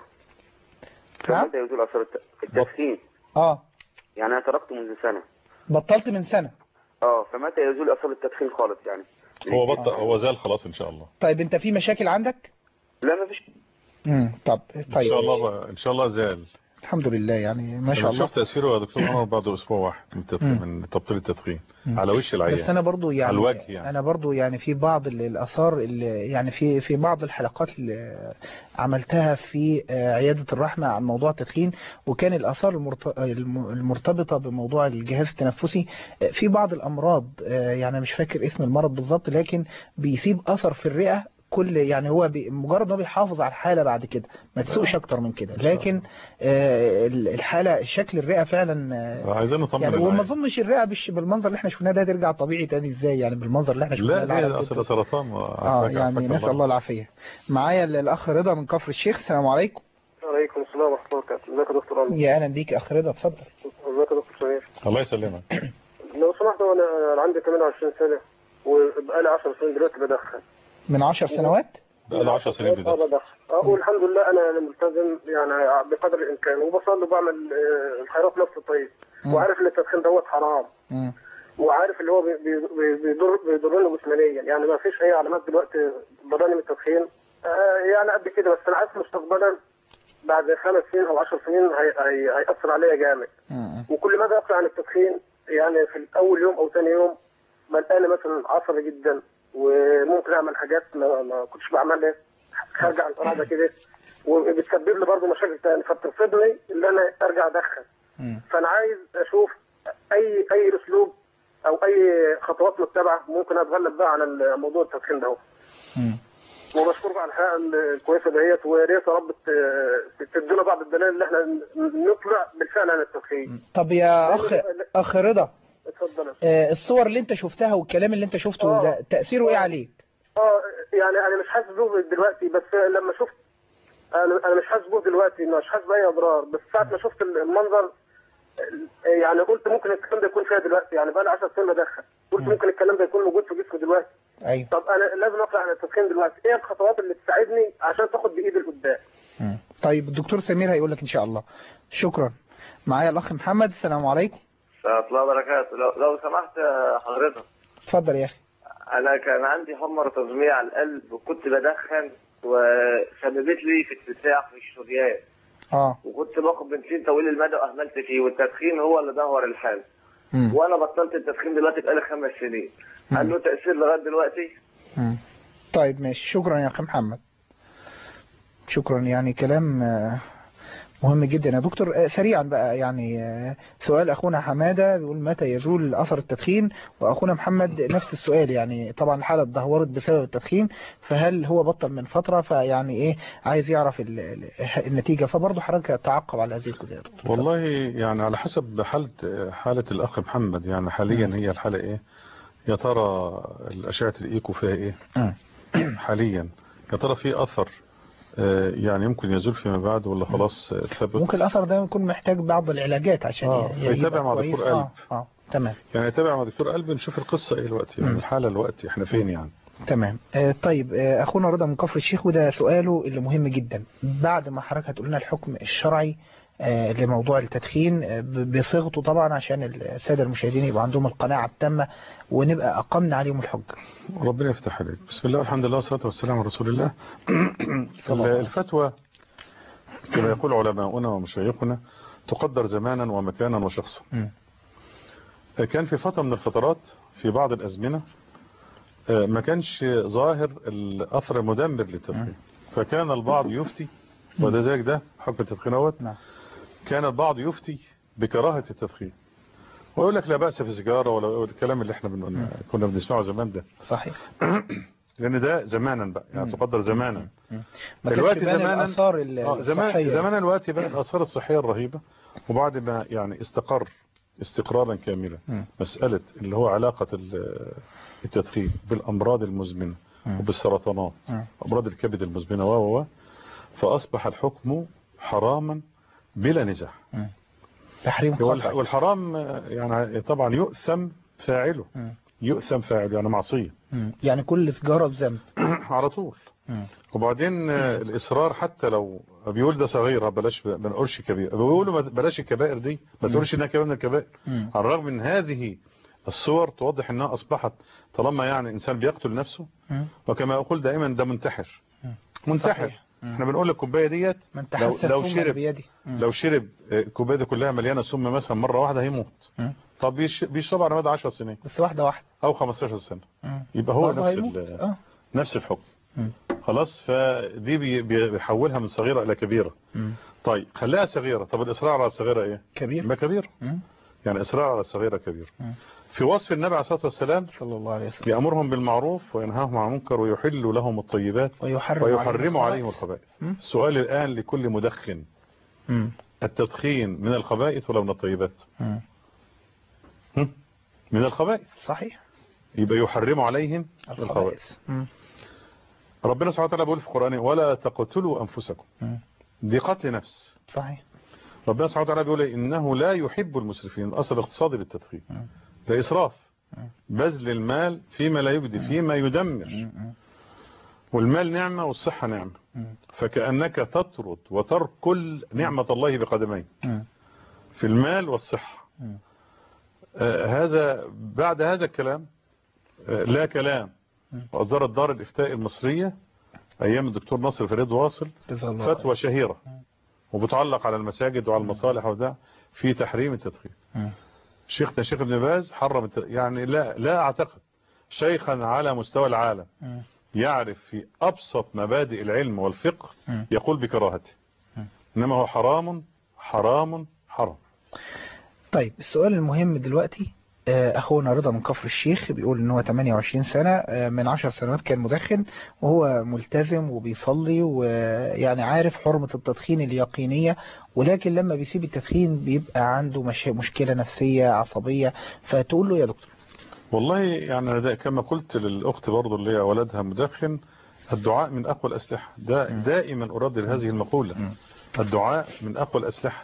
S2: نعم
S15: فمتى يزول أثر الت- التدخين
S2: اه
S15: يعني أنا تركته منذ سنة
S2: بطلت من سنه
S15: اه فمتى يزول أثر التدخين خالص يعني
S3: هو بطل هو زال خلاص ان شاء الله
S2: طيب انت في مشاكل عندك
S15: لا ما فيش
S2: امم طب
S3: ان
S2: طيب
S3: شاء الله بقى ان شاء الله زال
S2: الحمد لله يعني ما شاء
S3: أنا
S2: الله
S3: شفت تاثيره يا دكتور انور بعد اسبوع واحد من التدخين من تبطيل التدخين
S2: مم.
S3: على وش العيان
S2: بس انا برضو يعني
S3: على الوجه يعني
S2: انا برضو يعني في بعض ال- الاثار اللي يعني في في بعض الحلقات اللي عملتها في آه، عياده الرحمه عن موضوع التدخين وكان الاثار المرت- الم- المرتبطه بموضوع الجهاز التنفسي آه، في بعض الامراض آه، يعني مش فاكر اسم المرض بالظبط لكن بيسيب اثر في الرئه كل يعني هو بي مجرد ان هو بيحافظ على الحاله بعد كده ما تسوقش اكتر من كده لكن آه، ال- الحاله شكل الرئه فعلا آه،
S3: عايزين نطمن
S2: يعني
S3: العيان.
S2: وما اظنش الرئه بالش- بالمنظر اللي احنا شفناه ده ترجع طبيعي تاني ازاي يعني بالمنظر اللي احنا شفناه
S3: لا
S2: العالم
S3: دي اصل
S2: كله.
S3: سرطان
S2: اه
S3: عافاك-
S2: يعني
S3: عافاك
S2: نسال الله العافيه معايا ال- الاخ رضا من كفر الشيخ السلام عليكم
S16: عليكم السلام ورحمة الله وبركاته ازيك يا دكتور أنور
S2: يا اهلا بيك اخ رضا اتفضل
S16: ازيك يا دكتور سمير
S3: الله يسلمك
S16: لو سمحت انا أنا عندي 28 سنة وبقالي 10 سنين دلوقتي بدخن
S2: من عشر سنوات
S3: بقى له 10 سنين
S16: اه
S3: بيدخن
S16: بدخن اه والحمد لله انا ملتزم يعني بقدر الامكان وبصلي وبعمل آه، الخيرات نفس الطيب
S2: مم.
S16: وعارف ان التدخين دوت حرام
S2: مم.
S16: وعارف اللي هو بي- بي- بي- بيضر بيضرني جسمانيا يعني ما فيش اي علامات دلوقتي ضراني من التدخين آه يعني قد كده بس انا عارف مستقبلا بعد خمس سنين او 10 سنين هي- هي- هيأثر عليا جامد وكل ما اجي اقرا عن التدخين يعني في الاول يوم او ثاني يوم بلقاني مثلا عصبي جدا وممكن اعمل حاجات ما, ما كنتش بعملها خارجه عن الارادة كده وبتسبب لي برضه مشاكل تاني فبترفضني ان انا ارجع ادخن فانا عايز اشوف اي اي اسلوب او اي خطوات متبعه ممكن اتغلب بقى على موضوع التدخين ده وبشكركم على الحلقه الكويسه ديت ويا ريت يا رب ت- تدونا بعض الدلائل اللي احنا نطلع بالفعل عن التدخين
S2: طب يا اخ اخ رضا
S16: اتفضل
S2: آه، الصور اللي انت شفتها والكلام اللي انت شفته ده تاثيره ايه عليك
S16: اه يعني انا مش حاسس بيه دلوقتي بس لما شفت انا انا مش حاسس بيه دلوقتي مش حاسس باي اضرار بس ساعه ما شفت المنظر يعني قلت ممكن الكلام ده يكون فيها دلوقتي يعني بقى لي 10 سنين بدخن قلت ممكن الكلام ده يكون موجود في جسمي دلوقتي
S2: ايوه
S16: طب انا لازم اطلع عن التدخين دلوقتي ايه الخطوات اللي تساعدني عشان تاخد بايدي لقدام
S2: طيب الدكتور سمير هيقول لك ان شاء الله شكرا معايا الاخ محمد السلام عليكم
S17: ورحمة الله وبركاته لو, لو سمحت يا حضرتك
S2: اتفضل يا اخي
S17: أنا كان عندي حمرة تجميع على القلب وكنت بدخن وسببت لي في اتساع في الشريان
S2: اه
S17: وكنت باخد بنزين طويل المدى وأهملت فيه والتدخين هو اللي دهور الحال
S2: مم.
S17: وأنا بطلت التدخين دلوقتي بقالي خمس سنين هل له تأثير لغاية دلوقتي؟
S2: مم. طيب ماشي شكرا يا اخي محمد شكرا يعني كلام آه، مهم جدا يا دكتور آه، سريعا بقى يعني آه، سؤال أخونا حمادة بيقول متى يزول أثر التدخين وأخونا محمد نفس السؤال يعني طبعا الحالة اتدهورت بسبب التدخين فهل هو بطل من فترة فيعني إيه عايز يعرف ال- ال- النتيجة فبرضه حضرتك تعقب على هذه الجزئية
S3: والله يعني على حسب حالة حالة الأخ محمد يعني حاليا هي الحالة إيه يا ترى الأشعة الإيكو فيها إيه حاليا يا ترى في أثر آه، يعني يمكن يزول فيما بعد ولا خلاص آه، ثبت
S2: ممكن الأثر ده يكون محتاج بعض العلاجات عشان
S3: آه،
S2: ي- يبقى
S3: يتابع مع
S2: كويس.
S3: دكتور قلب.
S2: آه. آه. تمام
S3: يعني يتابع مع دكتور قلب نشوف القصة إيه الوقت يعني
S2: مم.
S3: الحالة الوقت إحنا فين يعني
S2: تمام آه طيب آه أخونا رضا من كفر الشيخ وده سؤاله اللي مهم جدا بعد ما حضرتك هتقول لنا الحكم الشرعي آه لموضوع التدخين آه ب- بصيغته طبعا عشان السادة المشاهدين يبقى عندهم القناعة التامة ونبقى أقمنا عليهم الحجة
S3: ربنا يفتح عليك بسم الله والحمد لله والصلاة والسلام على رسول الله الفتوى كما يقول علماؤنا ومشايخنا تقدر زمانا ومكانا وشخصا كان في فترة من الفترات في بعض الأزمنة آه، ما كانش ظاهر الأثر المدمر للتدخين فكان البعض يفتي وده ذلك ده حكم التدخين اهوت كان البعض يفتي بكراهة التدخين ويقول لك لا بأس في السيجارة ولا الكلام اللي احنا بن... كنا بنسمعه زمان ده
S2: صحيح
S3: لأن ده زمانا بقى يعني تقدر زمانا
S2: ما كانش
S3: دلوقتي
S2: بان
S3: زمانا
S2: الآثار ال-
S3: آه، زمان
S2: الصحية.
S3: زمانا دلوقتي بقى الآثار الصحية الرهيبة وبعد ما يعني استقر استقرارا كاملا
S2: مم.
S3: مسألة اللي هو علاقة ال- التدخين بالأمراض المزمنة
S2: مم.
S3: وبالسرطانات
S2: مم.
S3: أمراض الكبد المزمنة و و و فأصبح الحكم حراما بلا نزاع
S2: تحريم
S3: والح-
S2: قطعي
S3: والحرام آه، يعني طبعا يؤثم فاعله
S2: مم.
S3: يؤثم فاعله يعني معصية
S2: مم. يعني كل سجارة بذنب
S3: على طول
S2: مم.
S3: وبعدين آه، الإصرار حتى لو بيقول ده صغيرة بلاش ما نقولش كبير بيقولوا ما- بلاش الكبائر دي ما تقولش انها كبيرة من الكبائر
S2: مم.
S3: على الرغم من هذه الصور توضح انها اصبحت طالما يعني انسان بيقتل نفسه
S2: مم.
S3: وكما اقول دائما ده منتحر
S2: مم.
S3: منتحر
S2: صحيح. مم.
S3: احنا بنقول الكوبايه ديت
S2: من
S3: لو
S2: تحسس
S3: لو
S2: سما
S3: شرب
S2: بيده مم.
S3: لو شرب آه، الكوبايه دي كلها مليانه سم مثلا مره واحده هيموت
S2: مم.
S3: طب بيش- بيشرب على مدى 10 سنين
S2: بس واحدة واحدة
S3: او 15 سنه
S2: مم.
S3: يبقى هو
S2: برضه
S3: نفس
S2: هيموت.
S3: ال-
S2: آه.
S3: نفس الحكم
S2: مم.
S3: خلاص فدي بي- بي- بيحولها من صغيره الى كبيره
S2: مم.
S3: طيب خليها صغيره طب الاصرار على الصغيره ايه
S2: كبير
S3: يبقى كبير
S2: مم.
S3: يعني اصرار على الصغيره كبير
S2: مم.
S3: في وصف النبي عليه الصلاه والسلام
S2: صلى الله عليه وسلم
S3: يأمرهم بالمعروف وينهاهم عن المنكر ويحل لهم الطيبات
S2: ويحرم
S3: ويحرم
S2: عليهم
S3: عليهم الخبائث السؤال الآن لكل مدخن
S2: مم.
S3: التدخين من الخبائث ولا من الطيبات
S2: مم.
S3: هم؟ من الخبائث
S2: صحيح
S3: يبقى يحرم عليهم الخبائث
S2: مم.
S3: ربنا سبحانه وتعالى بيقول في القرآن ولا تقتلوا أنفسكم
S2: مم.
S3: دي قتل نفس
S2: صحيح
S3: ربنا سبحانه وتعالى بيقول إنه لا يحب المسرفين الأصل الاقتصادي للتدخين ده إسراف بذل المال فيما لا يجدي فيما يدمر والمال نعمة والصحة نعمة فكأنك تطرد وتركل نعمة الله بقدمين
S2: مم.
S3: في المال والصحة
S2: مم.
S3: آه هذا بعد هذا الكلام آه لا كلام وأصدرت دار الإفتاء المصرية أيام الدكتور نصر فريد واصل
S2: جزاه الله
S3: فتوى شهيرة وبتعلق على المساجد وعلى المصالح وده في تحريم التدخين
S2: مم.
S3: شيخنا شيخ ابن باز حرم الت... يعني لا لا أعتقد شيخا على مستوى العالم
S2: مم.
S3: يعرف في أبسط مبادئ العلم والفقه
S2: مم.
S3: يقول بكراهته إنما هو حرام حرام حرام
S2: طيب السؤال المهم دلوقتي آه، أخونا رضا من كفر الشيخ بيقول إن هو 28 سنة آه، من 10 سنوات كان مدخن وهو ملتزم وبيصلي ويعني عارف حرمة التدخين اليقينية ولكن لما بيسيب التدخين بيبقى عنده مش مشكلة نفسية عصبية فتقول له يا دكتور
S3: والله يعني ده كما قلت للأخت برضو اللي هي ولدها مدخن الدعاء من أقوى الأسلحة دا دائما أردد هذه المقولة الدعاء من أقوى الأسلحة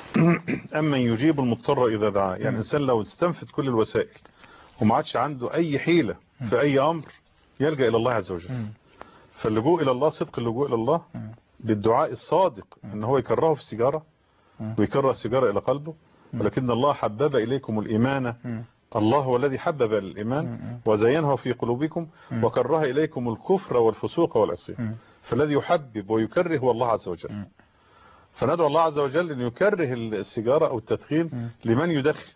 S3: أما يجيب المضطر إذا دعا يعني الإنسان لو استنفد كل الوسائل وما عادش عنده أي حيلة في أي أمر يلجأ إلى الله عز وجل فاللجوء إلى الله صدق اللجوء إلى الله بالدعاء الصادق أن هو يكرهه في السيجارة ويكره السيجارة إلى قلبه ولكن الله حبب إليكم الإيمان الله هو الذي حبب الإيمان وزينه في قلوبكم وكره إليكم الكفر والفسوق والعصيان فالذي يحبب ويكره هو الله عز وجل فندعو الله عز وجل أن يكره السيجارة أو التدخين لمن يدخن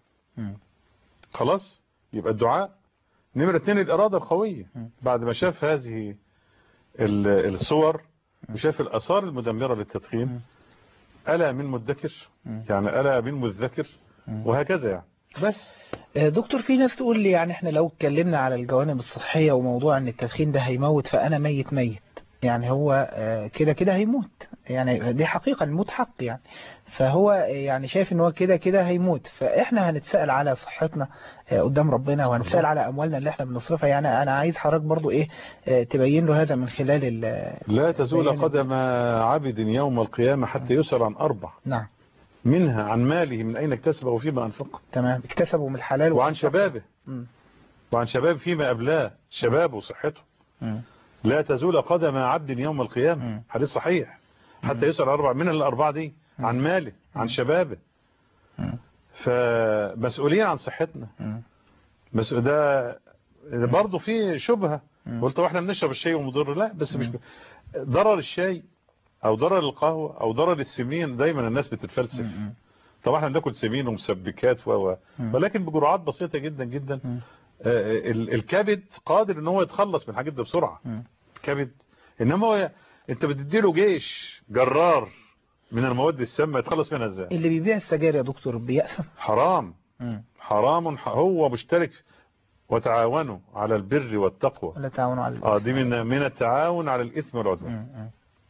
S3: خلاص يبقى الدعاء نمرة اتنين الإرادة القوية بعد ما شاف هذه ال- الصور وشاف الأثار المدمرة للتدخين ألا من مدكر يعني ألا من مذكر وهكذا يعني بس
S2: آه، دكتور في ناس تقول لي يعني احنا لو اتكلمنا على الجوانب الصحية وموضوع ان التدخين ده هيموت فانا ميت ميت يعني هو آه، كده كده هيموت يعني دي حقيقة الموت حق يعني فهو آه، يعني شايف ان هو كده كده هيموت فاحنا هنتسأل على صحتنا آه، قدام ربنا وهنتسأل على اموالنا اللي احنا بنصرفها يعني انا عايز حضرتك برضو ايه آه، تبين له هذا من خلال ال-
S3: لا تزول
S2: بيان-
S3: قدم عبد يوم القيامة حتى يسأل عن أربع
S2: نعم
S3: منها عن ماله من أين اكتسبه وفيما أنفقه
S2: تمام اكتسبوا من الحلال
S3: وعن
S2: وأنفقوا.
S3: شبابه
S2: مم.
S3: وعن شباب فيما أبلاه شبابه وصحته
S2: مم.
S3: لا تزول قدم عبد يوم القيامة حديث صحيح حتى يسأل أربع من الأربعة دي عن ماله عن شبابه فمسؤولين عن صحتنا بس ده برضه في شبهة قلت واحنا بنشرب الشاي ومضر لا بس مش ب... ضرر الشاي او ضرر القهوة او ضرر السمين دايما الناس بتتفلسف طبعا احنا بناكل سمين ومسبكات و و- ولكن بجرعات بسيطة جدا جدا آه، ال- الكبد قادر ان هو يتخلص من الحاجات دي بسرعة الكبد انما هو انت بتديله جيش جرار من المواد السامة يتخلص منها ازاي
S2: اللي بيبيع السجاير يا دكتور بيأثم
S3: حرام
S2: مم.
S3: حرام ح- هو مشترك وتعاونوا على البر والتقوى
S2: ولا تعاونوا على
S3: اه دي من من التعاون على الاثم والعدوان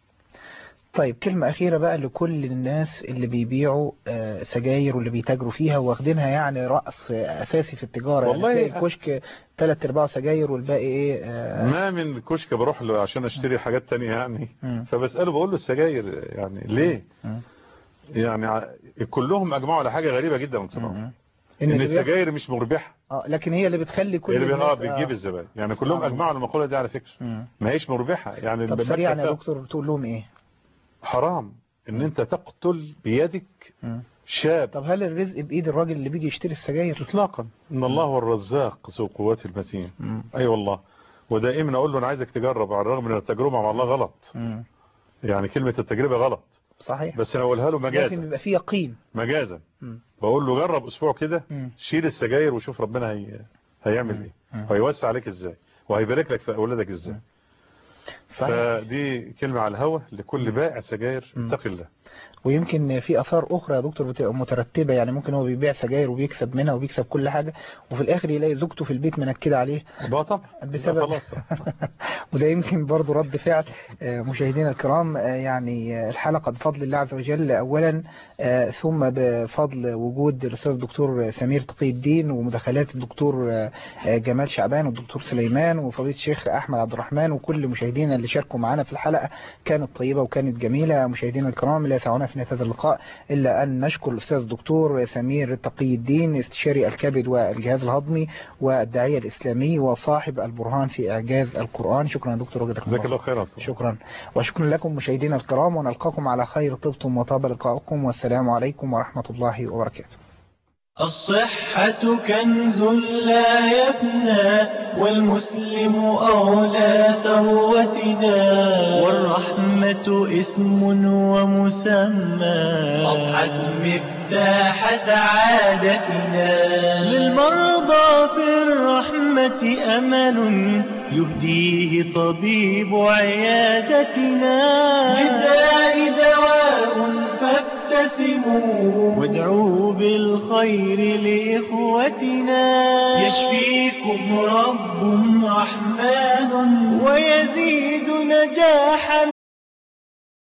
S2: طيب كلمة أخيرة بقى لكل الناس اللي بيبيعوا آه، سجاير واللي بيتاجروا فيها واخدينها يعني رأس آه، أساسي في التجارة
S3: والله
S2: يعني تلاقي الكشك ثلاث أرباع سجاير والباقي إيه آه،
S3: ما من كشك بروح له عشان اشتري حاجات تانية يعني
S2: مم.
S3: فبسأله بقول له السجاير يعني ليه
S2: مم.
S3: يعني ع- كلهم اجمعوا على حاجة غريبة جدا من كلام
S2: إن
S3: ان
S2: اللي
S3: السجاير مش مربحة
S2: آه لكن هي اللي بتخلي كل
S3: هي اللي بي- اه
S2: الناس
S3: بتجيب الزبائن يعني كلهم
S2: سبحان
S3: اجمعوا على المقولة دي على فكرة
S2: مم.
S3: ما هيش مربحة يعني
S2: طب
S3: المكسب
S2: سريعا يا
S3: فيها
S2: دكتور تقول لهم إيه
S3: حرام ان انت تقتل بيدك
S2: مم.
S3: شاب
S2: طب هل الرزق بإيد الراجل اللي بيجي يشتري السجاير
S3: اطلاقا ان الله هو الرزاق ذو قوة المتين
S2: مم.
S3: اي والله ودائما اقول له انا عايزك تجرب على الرغم ان التجربة مع الله غلط
S2: مم.
S3: يعني كلمة التجربة غلط
S2: صحيح
S3: بس انا اقولها له
S2: لازم
S3: مجازا
S2: يبقى فيه يقين
S3: مجازا
S2: مم.
S3: بقول له جرب اسبوع كده
S2: مم.
S3: شيل السجاير وشوف ربنا هي... هيعمل ايه وهيوسع عليك ازاي وهيبارك لك في اولادك ازاي
S2: صحيح.
S3: فدي كلمة على الهوا لكل بائع سجاير اتق الله
S2: ويمكن في اثار اخرى يا دكتور بتبقى مترتبه يعني ممكن هو بيبيع سجاير وبيكسب منها وبيكسب كل حاجه وفي الاخر يلاقي زوجته في البيت منكده عليه
S3: بقى طبعا
S2: بسبب
S3: خلاص
S2: وده يمكن برضو رد فعل آه، مشاهدينا الكرام آه، يعني آه، الحلقة بفضل الله عز وجل أولا آه، ثم بفضل وجود الأستاذ الدكتور سمير تقي الدين ومداخلات الدكتور آه، آه، جمال شعبان والدكتور سليمان وفضيلة الشيخ أحمد عبد الرحمن وكل مشاهدينا اللي شاركوا معنا في الحلقة كانت طيبة وكانت جميلة مشاهدينا الكرام لا يسعنا في نهاية هذا اللقاء إلا أن نشكر الأستاذ الدكتور سمير تقي الدين استشاري الكبد والجهاز الهضمي والداعية الإسلامي وصاحب البرهان في إعجاز القرآن شكرا يا دكتور وجزاك
S3: جزاك الله
S2: الله
S3: خيرا
S2: شكرا وشكرا لكم مشاهدينا الكرام ونلقاكم على خير طبتم وطاب لقاؤكم والسلام عليكم ورحمة الله وبركاته
S1: الصحة كنز لا يفنى والمسلم أولى ثروتنا والرحمة اسم ومسمى أضحت مفتاح سعادتنا للمرضى في الرحمة أمل يهديه طبيب عيادتنا للداء دواء فابتسموا وادعوا بالخير لإخوتنا يشفيكم رب رحمن ويزيد نجاحا